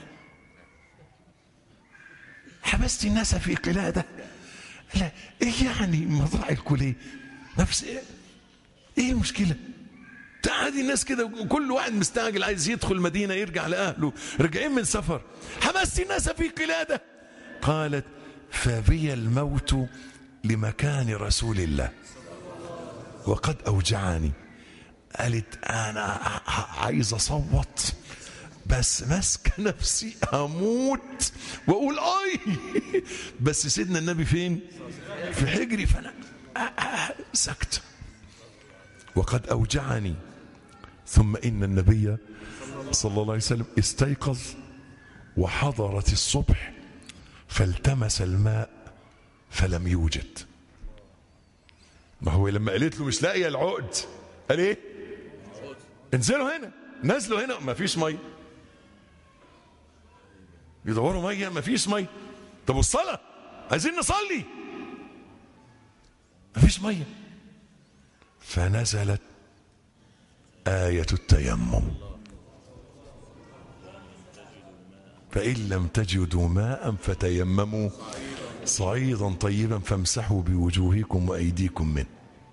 حبست الناس في قلادة لا ايه يعني مضاعي الكلية نفس ايه ايه المشكلة تعادي الناس كده وكل واحد مستعجل عايز يدخل مدينة يرجع لأهله رجعين من سفر حبست الناس في قلادة قالت فبي الموت لمكان رسول الله وقد أوجعني قالت أنا عايز أصوت بس ماسكة نفسي أموت وأقول أي بس سيدنا النبي فين في حجري فأنا سكت وقد أوجعني ثم إن النبي صلى الله عليه وسلم استيقظ وحضرت الصبح فالتمس الماء فلم يوجد ما هو لما قالت له مش لاقيه العقد قال ايه انزلوا هنا نزلوا هنا ما فيش ميه يدوروا ميه ما فيش ميه طب والصلاه عايزين نصلي ما فيش ميه فنزلت آية التيمم فإن لم تجدوا ماء فتيمموا صعيدا طيبا فامسحوا بوجوهكم وأيديكم منه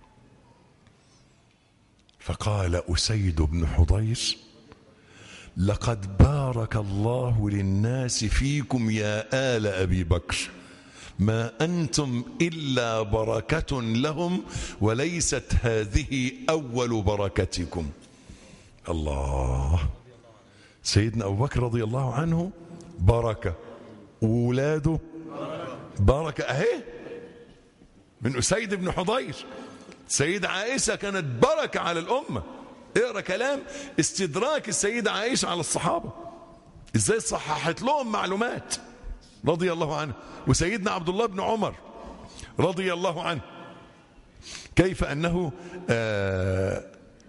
فقال أسيد بن حضير لقد بارك الله للناس فيكم يا آل أبي بكر ما أنتم إلا بركة لهم وليست هذه أول بركتكم الله سيدنا أبو بكر رضي الله عنه بركة وولاده بركة أهي من أسيد بن حضير سيدة عائشة كانت بركة على الأمة اقرأ كلام استدراك السيدة عائشة على الصحابة ازاي صححت لهم معلومات رضي الله عنه وسيدنا عبد الله بن عمر رضي الله عنه كيف أنه آه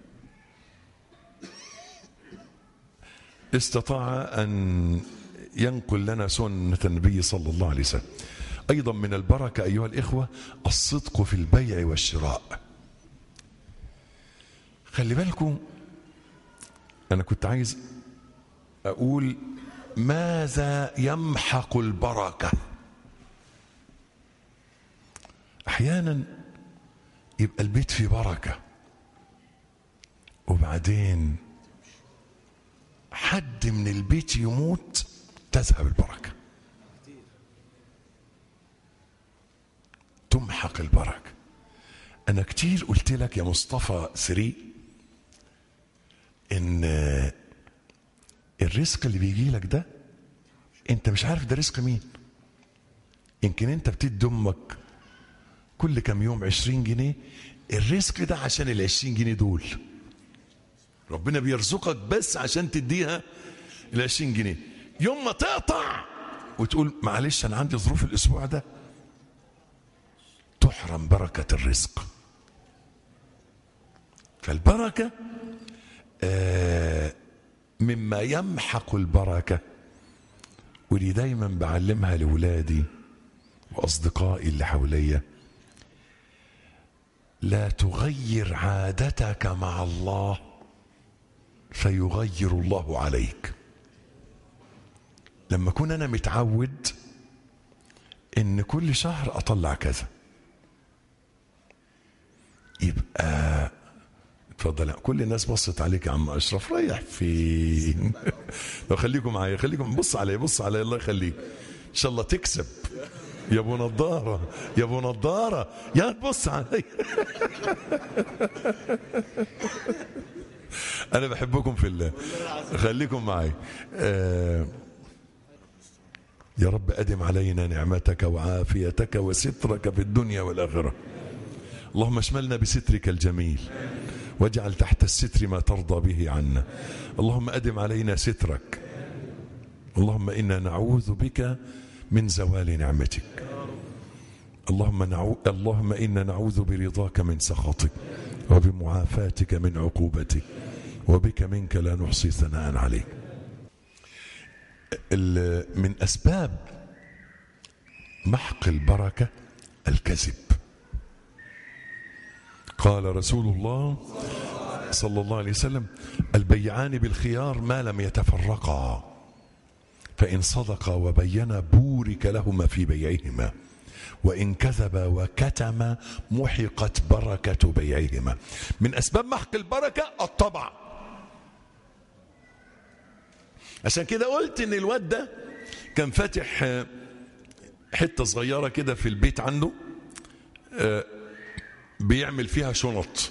استطاع أن ينقل لنا سنة النبي صلى الله عليه وسلم أيضا من البركة أيها الإخوة الصدق في البيع والشراء خلي بالكم أنا كنت عايز أقول ماذا يمحق البركة أحيانا يبقى البيت فيه بركة وبعدين حد من البيت يموت تذهب البركة تمحق البركة أنا كتير قلت لك يا مصطفى سري إن الرزق اللي بيجي لك ده أنت مش عارف ده رزق مين يمكن انت بتدي امك كل كام يوم عشرين جنيه الرزق ده عشان العشرين جنيه دول ربنا بيرزقك بس عشان تديها العشرين جنيه يوم ما تقطع وتقول معلش انا عندي ظروف الاسبوع ده تحرم بركة الرزق فالبركة آه مما يمحق البركة ودي دايما بعلمها لولادي وأصدقائي اللي حواليا لا تغير عادتك مع الله فيغير الله عليك لما اكون انا متعود ان كل شهر اطلع كذا يبقى اتفضل كل الناس بصت عليك يا عم اشرف رايح فين لو خليكم معايا خليكم بص علي بص علي الله يخليك ان شاء الله تكسب يا ابو نضاره يا ابو نضاره يا تبص علي انا بحبكم في الله خليكم معي آه يا رب ادم علينا نعمتك وعافيتك وسترك في الدنيا والاخره اللهم اشملنا بسترك الجميل واجعل تحت الستر ما ترضى به عنا اللهم ادم علينا سترك اللهم انا نعوذ بك من زوال نعمتك اللهم نعو... اللهم انا نعوذ برضاك من سخطك وبمعافاتك من عقوبتك وبك منك لا نحصي ثناء عليك من اسباب محق البركه الكذب قال رسول الله صلى الله عليه وسلم البيعان بالخيار ما لم يتفرقا فإن صدقا وبينا بورك لهما في بيعهما وإن كذبا وكتما محقت بركة بيعهما من أسباب محق البركة الطبع عشان كده قلت إن الواد ده كان فاتح حتة صغيرة كده في البيت عنده بيعمل فيها شنط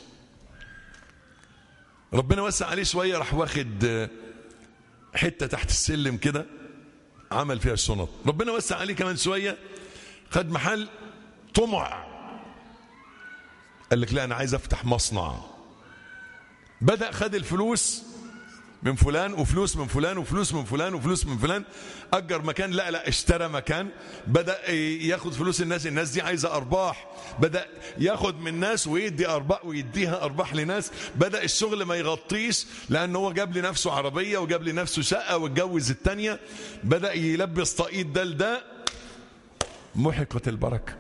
ربنا وسع عليه شوية راح واخد حتة تحت السلم كده عمل فيها الشنط ربنا وسع عليه كمان شوية خد محل طمع قال لك لا أنا عايز أفتح مصنع بدأ خد الفلوس من فلان وفلوس من فلان وفلوس من فلان وفلوس من فلان أجر مكان لا لا اشترى مكان بدأ ياخد فلوس الناس الناس دي عايزة أرباح بدأ ياخد من ناس ويدي أرباح ويديها أرباح لناس بدأ الشغل ما يغطيش لأن هو جاب لنفسه عربية وجاب لنفسه شقة واتجوز التانية بدأ يلبس طاقيت ده لده محقت البركة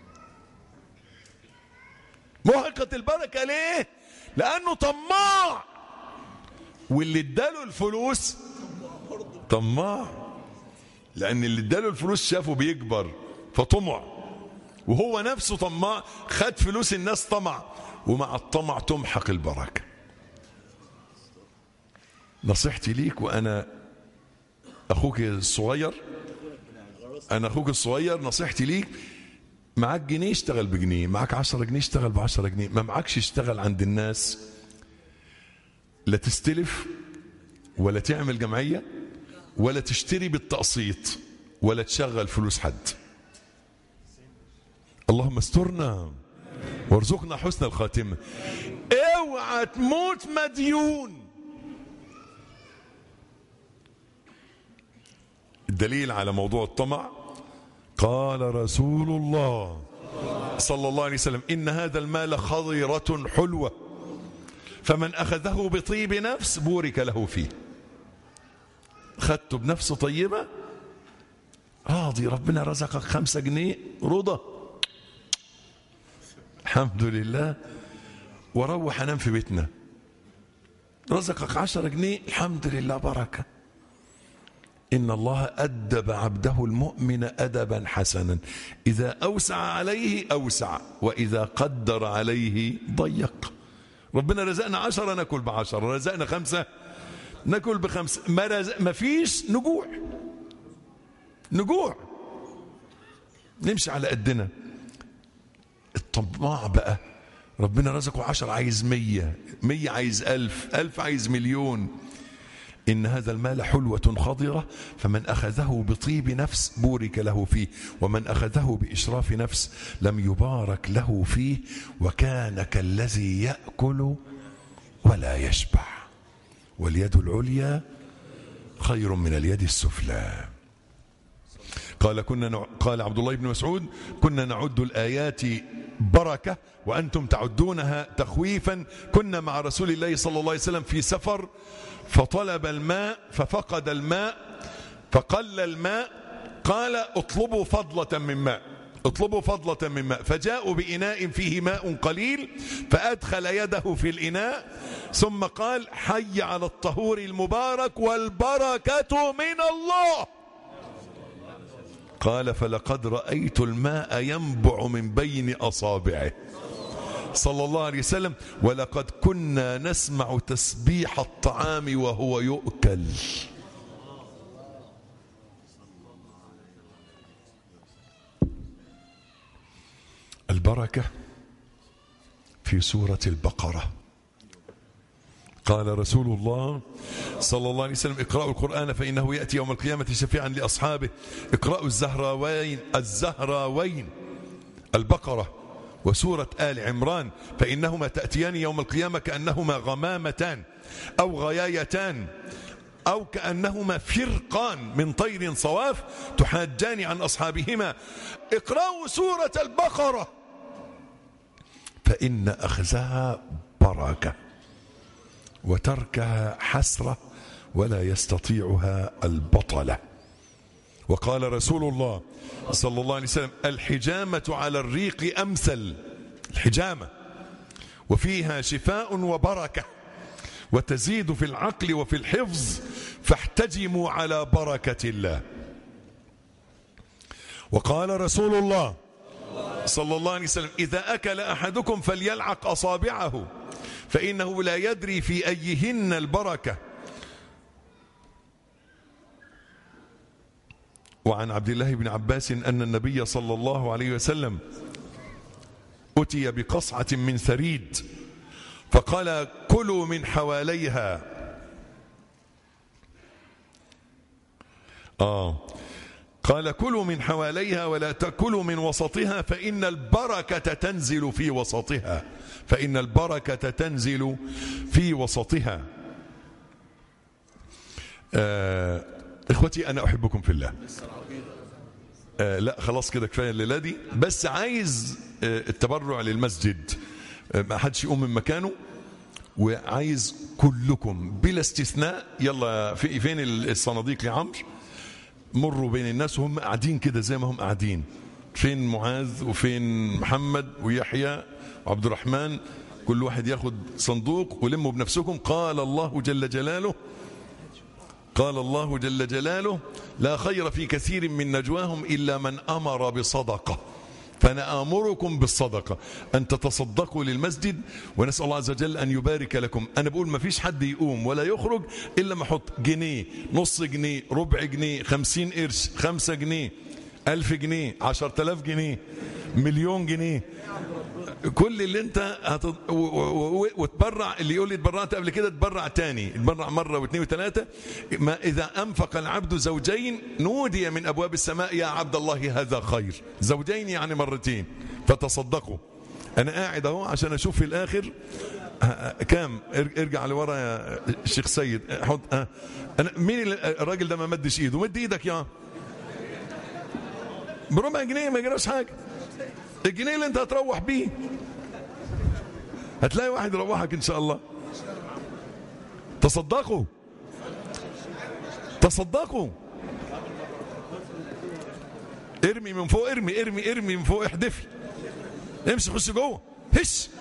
محقت البركة ليه؟ لأنه طماع واللي اداله الفلوس طماع لان اللي اداله الفلوس شافه بيكبر فطمع وهو نفسه طماع خد فلوس الناس طمع ومع الطمع تمحق البركه نصيحتي ليك وانا اخوك الصغير انا اخوك الصغير نصيحتي ليك معاك جنيه اشتغل بجنيه معاك عشرة جنيه اشتغل بعشرة جنيه ما معكش اشتغل عند الناس لا تستلف ولا تعمل جمعية ولا تشتري بالتقسيط ولا تشغل فلوس حد اللهم استرنا وارزقنا حسن الخاتمة اوعى تموت مديون الدليل على موضوع الطمع قال رسول الله صلى الله عليه وسلم إن هذا المال خضرة حلوة فمن أخذه بطيب نفس بورك له فيه خدته بنفس طيبة راضي ربنا رزقك خمسة جنيه رضا الحمد لله وروح أنام في بيتنا رزقك عشرة جنيه الحمد لله بركة إن الله أدب عبده المؤمن أدبا حسنا إذا أوسع عليه أوسع وإذا قدر عليه ضيق ربنا رزقنا عشرة ناكل بعشرة رزقنا خمسة ناكل بخمسة ما, رزق ما فيش نجوع نجوع نمشي على قدنا الطماع بقى ربنا رزقه عشر عايز مية مية عايز ألف ألف عايز مليون إن هذا المال حلوة خضرة فمن أخذه بطيب نفس بورك له فيه ومن أخذه بإشراف نفس لم يبارك له فيه وكان كالذي يأكل ولا يشبع واليد العليا خير من اليد السفلى قال كنا نع... قال عبد الله بن مسعود كنا نعد الآيات بركة وأنتم تعدونها تخويفا كنا مع رسول الله صلى الله عليه وسلم في سفر فطلب الماء ففقد الماء فقل الماء قال اطلبوا فضلة من ماء اطلبوا فضلة من ماء فجاءوا بإناء فيه ماء قليل فأدخل يده في الإناء ثم قال حي على الطهور المبارك والبركة من الله قال فلقد رأيت الماء ينبع من بين أصابعه صلى الله عليه وسلم ولقد كنا نسمع تسبيح الطعام وهو يؤكل البركة في سورة البقرة قال رسول الله صلى الله عليه وسلم اقرأوا القرآن فإنه يأتي يوم القيامة شفيعا لأصحابه اقرأوا الزهراوين الزهراوين البقرة وسورة آل عمران فإنهما تأتيان يوم القيامة كأنهما غمامتان أو غيايتان أو كأنهما فرقان من طير صواف تحاجان عن أصحابهما اقرأوا سورة البقرة فإن أخذها بركة وتركها حسرة ولا يستطيعها البطلة وقال رسول الله صلى الله عليه وسلم الحجامة على الريق أمثل الحجامة وفيها شفاء وبركة وتزيد في العقل وفي الحفظ فاحتجموا على بركة الله وقال رسول الله صلى الله عليه وسلم إذا أكل أحدكم فليلعق أصابعه فإنه لا يدري في أيهن البركة وعن عبد الله بن عباس أن النبي صلى الله عليه وسلم أتي بقصعة من ثريد فقال كلوا من حواليها آه قال كلوا من حواليها ولا تأكلوا من وسطها فإن البركة تنزل في وسطها فإن البركة تنزل في وسطها آه إخوتي أنا أحبكم في الله آه لا خلاص كده كفاية الليلة دي بس عايز آه التبرع للمسجد آه ما حدش يقوم من مكانه وعايز كلكم بلا استثناء يلا في فين الصناديق يا عمرو مروا بين الناس وهم قاعدين كده زي ما هم قاعدين فين معاذ وفين محمد ويحيى وعبد الرحمن كل واحد ياخد صندوق ولموا بنفسكم قال الله جل جلاله قال الله جل جلاله لا خير في كثير من نجواهم إلا من أمر بصدقة فأنا آمركم بالصدقة أن تتصدقوا للمسجد ونسأل الله عز وجل أن يبارك لكم أنا بقول ما فيش حد يقوم ولا يخرج إلا ما أحط جنيه نص جنيه ربع جنيه خمسين قرش خمسة جنيه ألف جنيه عشر تلاف جنيه مليون جنيه كل اللي انت هت... و... و... و... وتبرع اللي يقول لي اتبرعت قبل كده تبرع تاني تبرع مرة واثنين وثلاثة ما إذا أنفق العبد زوجين نودي من أبواب السماء يا عبد الله هذا خير زوجين يعني مرتين فتصدقوا أنا قاعد أهو عشان أشوف في الآخر كام ارجع لورا يا الشيخ سيد حط اه. أنا مين الراجل ده ما مدش ايده مد ايدك يا بربع جنيه ما يجراش حاجه الجنيه اللي انت هتروح بيه هتلاقي واحد يروحك ان شاء الله تصدقوا تصدقوا ارمي من فوق ارمي ارمي ارمي من فوق احدفي امشي خش جوه هش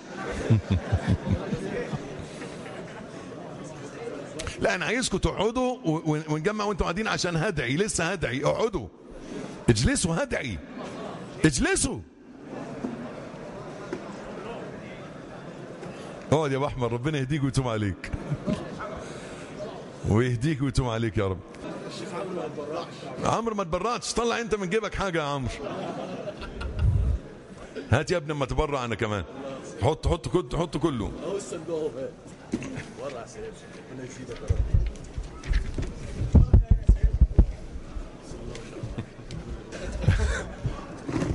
لا انا عايزكم تقعدوا ونجمع وانتوا قاعدين عشان هدعي لسه هدعي اقعدوا اجلسوا هدعي اجلسوا اقعد يا ابو احمد ربنا يهديك ويتوب عليك ويهديك ويتوب عليك يا رب عمرو ما تبرعتش طلع انت من جيبك حاجه يا عمرو هات يا ابني اما تبرع انا كمان حط حط كله حط كله اهو الصندوق اهو ورع سلام ربنا يزيدك يا رب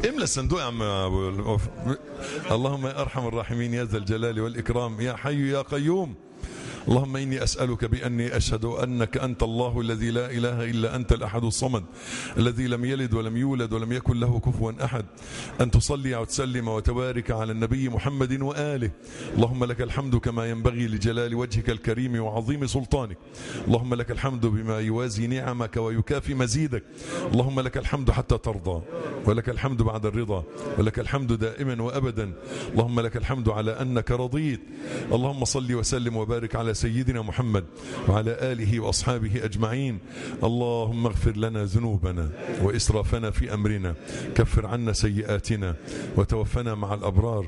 املى الصندوق يا عم أبو الوف. اللهم يا ارحم الراحمين يا ذا الجلال والاكرام يا حي يا قيوم اللهم إني أسألك بأني أشهد أنك أنت الله الذي لا إله إلا أنت الأحد الصمد الذي لم يلد ولم يولد ولم يكن له كفوا أحد أن تصلي وتسلم وتبارك على النبي محمد وآله اللهم لك الحمد كما ينبغي لجلال وجهك الكريم وعظيم سلطانك اللهم لك الحمد بما يوازي نعمك ويكافي مزيدك اللهم لك الحمد حتى ترضى ولك الحمد بعد الرضا ولك الحمد دائما وأبدا اللهم لك الحمد على أنك رضيت اللهم صل وسلم وبارك على سيدنا محمد وعلى آله وأصحابه أجمعين اللهم اغفر لنا ذنوبنا وإسرافنا في أمرنا كفر عنا سيئاتنا وتوفنا مع الأبرار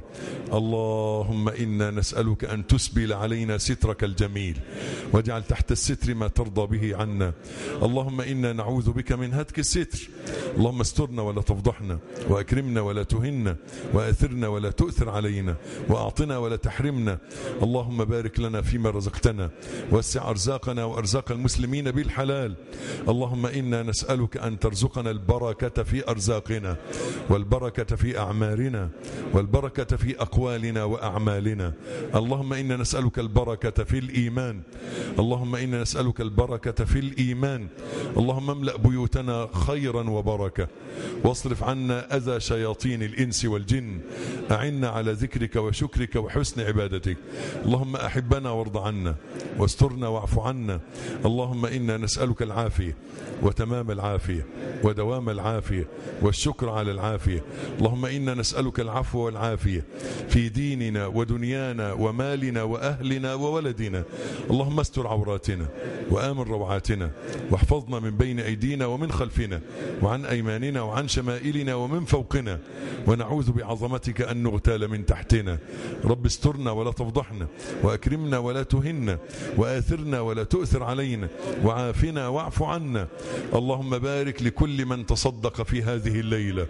اللهم إنا نسألك أن تسبل علينا سترك الجميل واجعل تحت الستر ما ترضى به عنا اللهم إنا نعوذ بك من هتك الستر اللهم استرنا ولا تفضحنا وأكرمنا ولا تهنا وأثرنا ولا تؤثر علينا وأعطنا ولا تحرمنا اللهم بارك لنا فيما رزقتنا وسع أرزاقنا وأرزاق المسلمين بالحلال اللهم إنا نسألك أن ترزقنا البركة في أرزاقنا والبركة في أعمالنا والبركة في أقوالنا وأعمالنا اللهم إنا نسألك البركة في الإيمان اللهم إنا نسألك البركة في الإيمان اللهم املأ بيوتنا خيرا وبركة واصرف عنا أذى شياطين الإنس والجن أعنا على ذكرك وشكرك وحسن عبادتك اللهم أحبنا وارض عنا واسترنا واعف عنا اللهم إنا نسألك العافية وتمام العافية ودوام العافية والشكر على العافية اللهم إنا نسألك العفو والعافية في ديننا ودنيانا ومالنا وأهلنا وولدنا اللهم استر عوراتنا وآمن روعاتنا واحفظنا من بين أيدينا ومن خلفنا وعن أيماننا وعن شمائلنا ومن فوقنا ونعوذ بعظمتك أن نغتال من تحتنا رب استرنا ولا تفضحنا وأكرمنا ولا تهنا وآثرنا ولا تؤثر علينا وعافنا واعف عنا اللهم بارك لكل من تصدق في هذه الليلة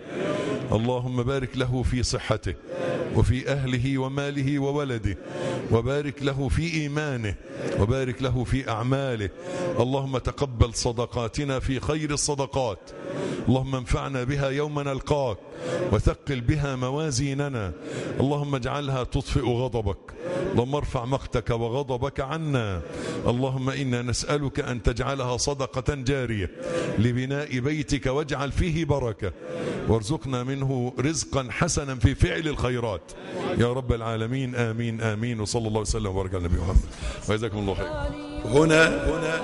اللهم بارك له في صحته وفي أهله وماله وولده وبارك له في إيمانه وبارك له في أعماله اللهم تقبل صدقاتنا في خير الصدقات اللهم انفعنا بها يوم نلقاك وثقل بها موازيننا اللهم اجعلها تطفئ غضبك اللهم ارفع مقتك وغضبك عنا اللهم إنا نسألك أن تجعلها صدقة جارية لبناء بيتك واجعل فيه بركة وارزقنا منه رزقا حسنا في فعل الخيرات يا رب العالمين آمين آمين وصلى الله وسلم وبارك على النبي محمد وجزاكم الله خير هنا هنا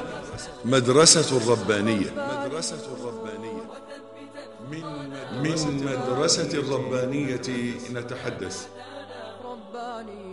مدرسة الربانية مدرسة الربانية من مدرسة الربانية نتحدث رباني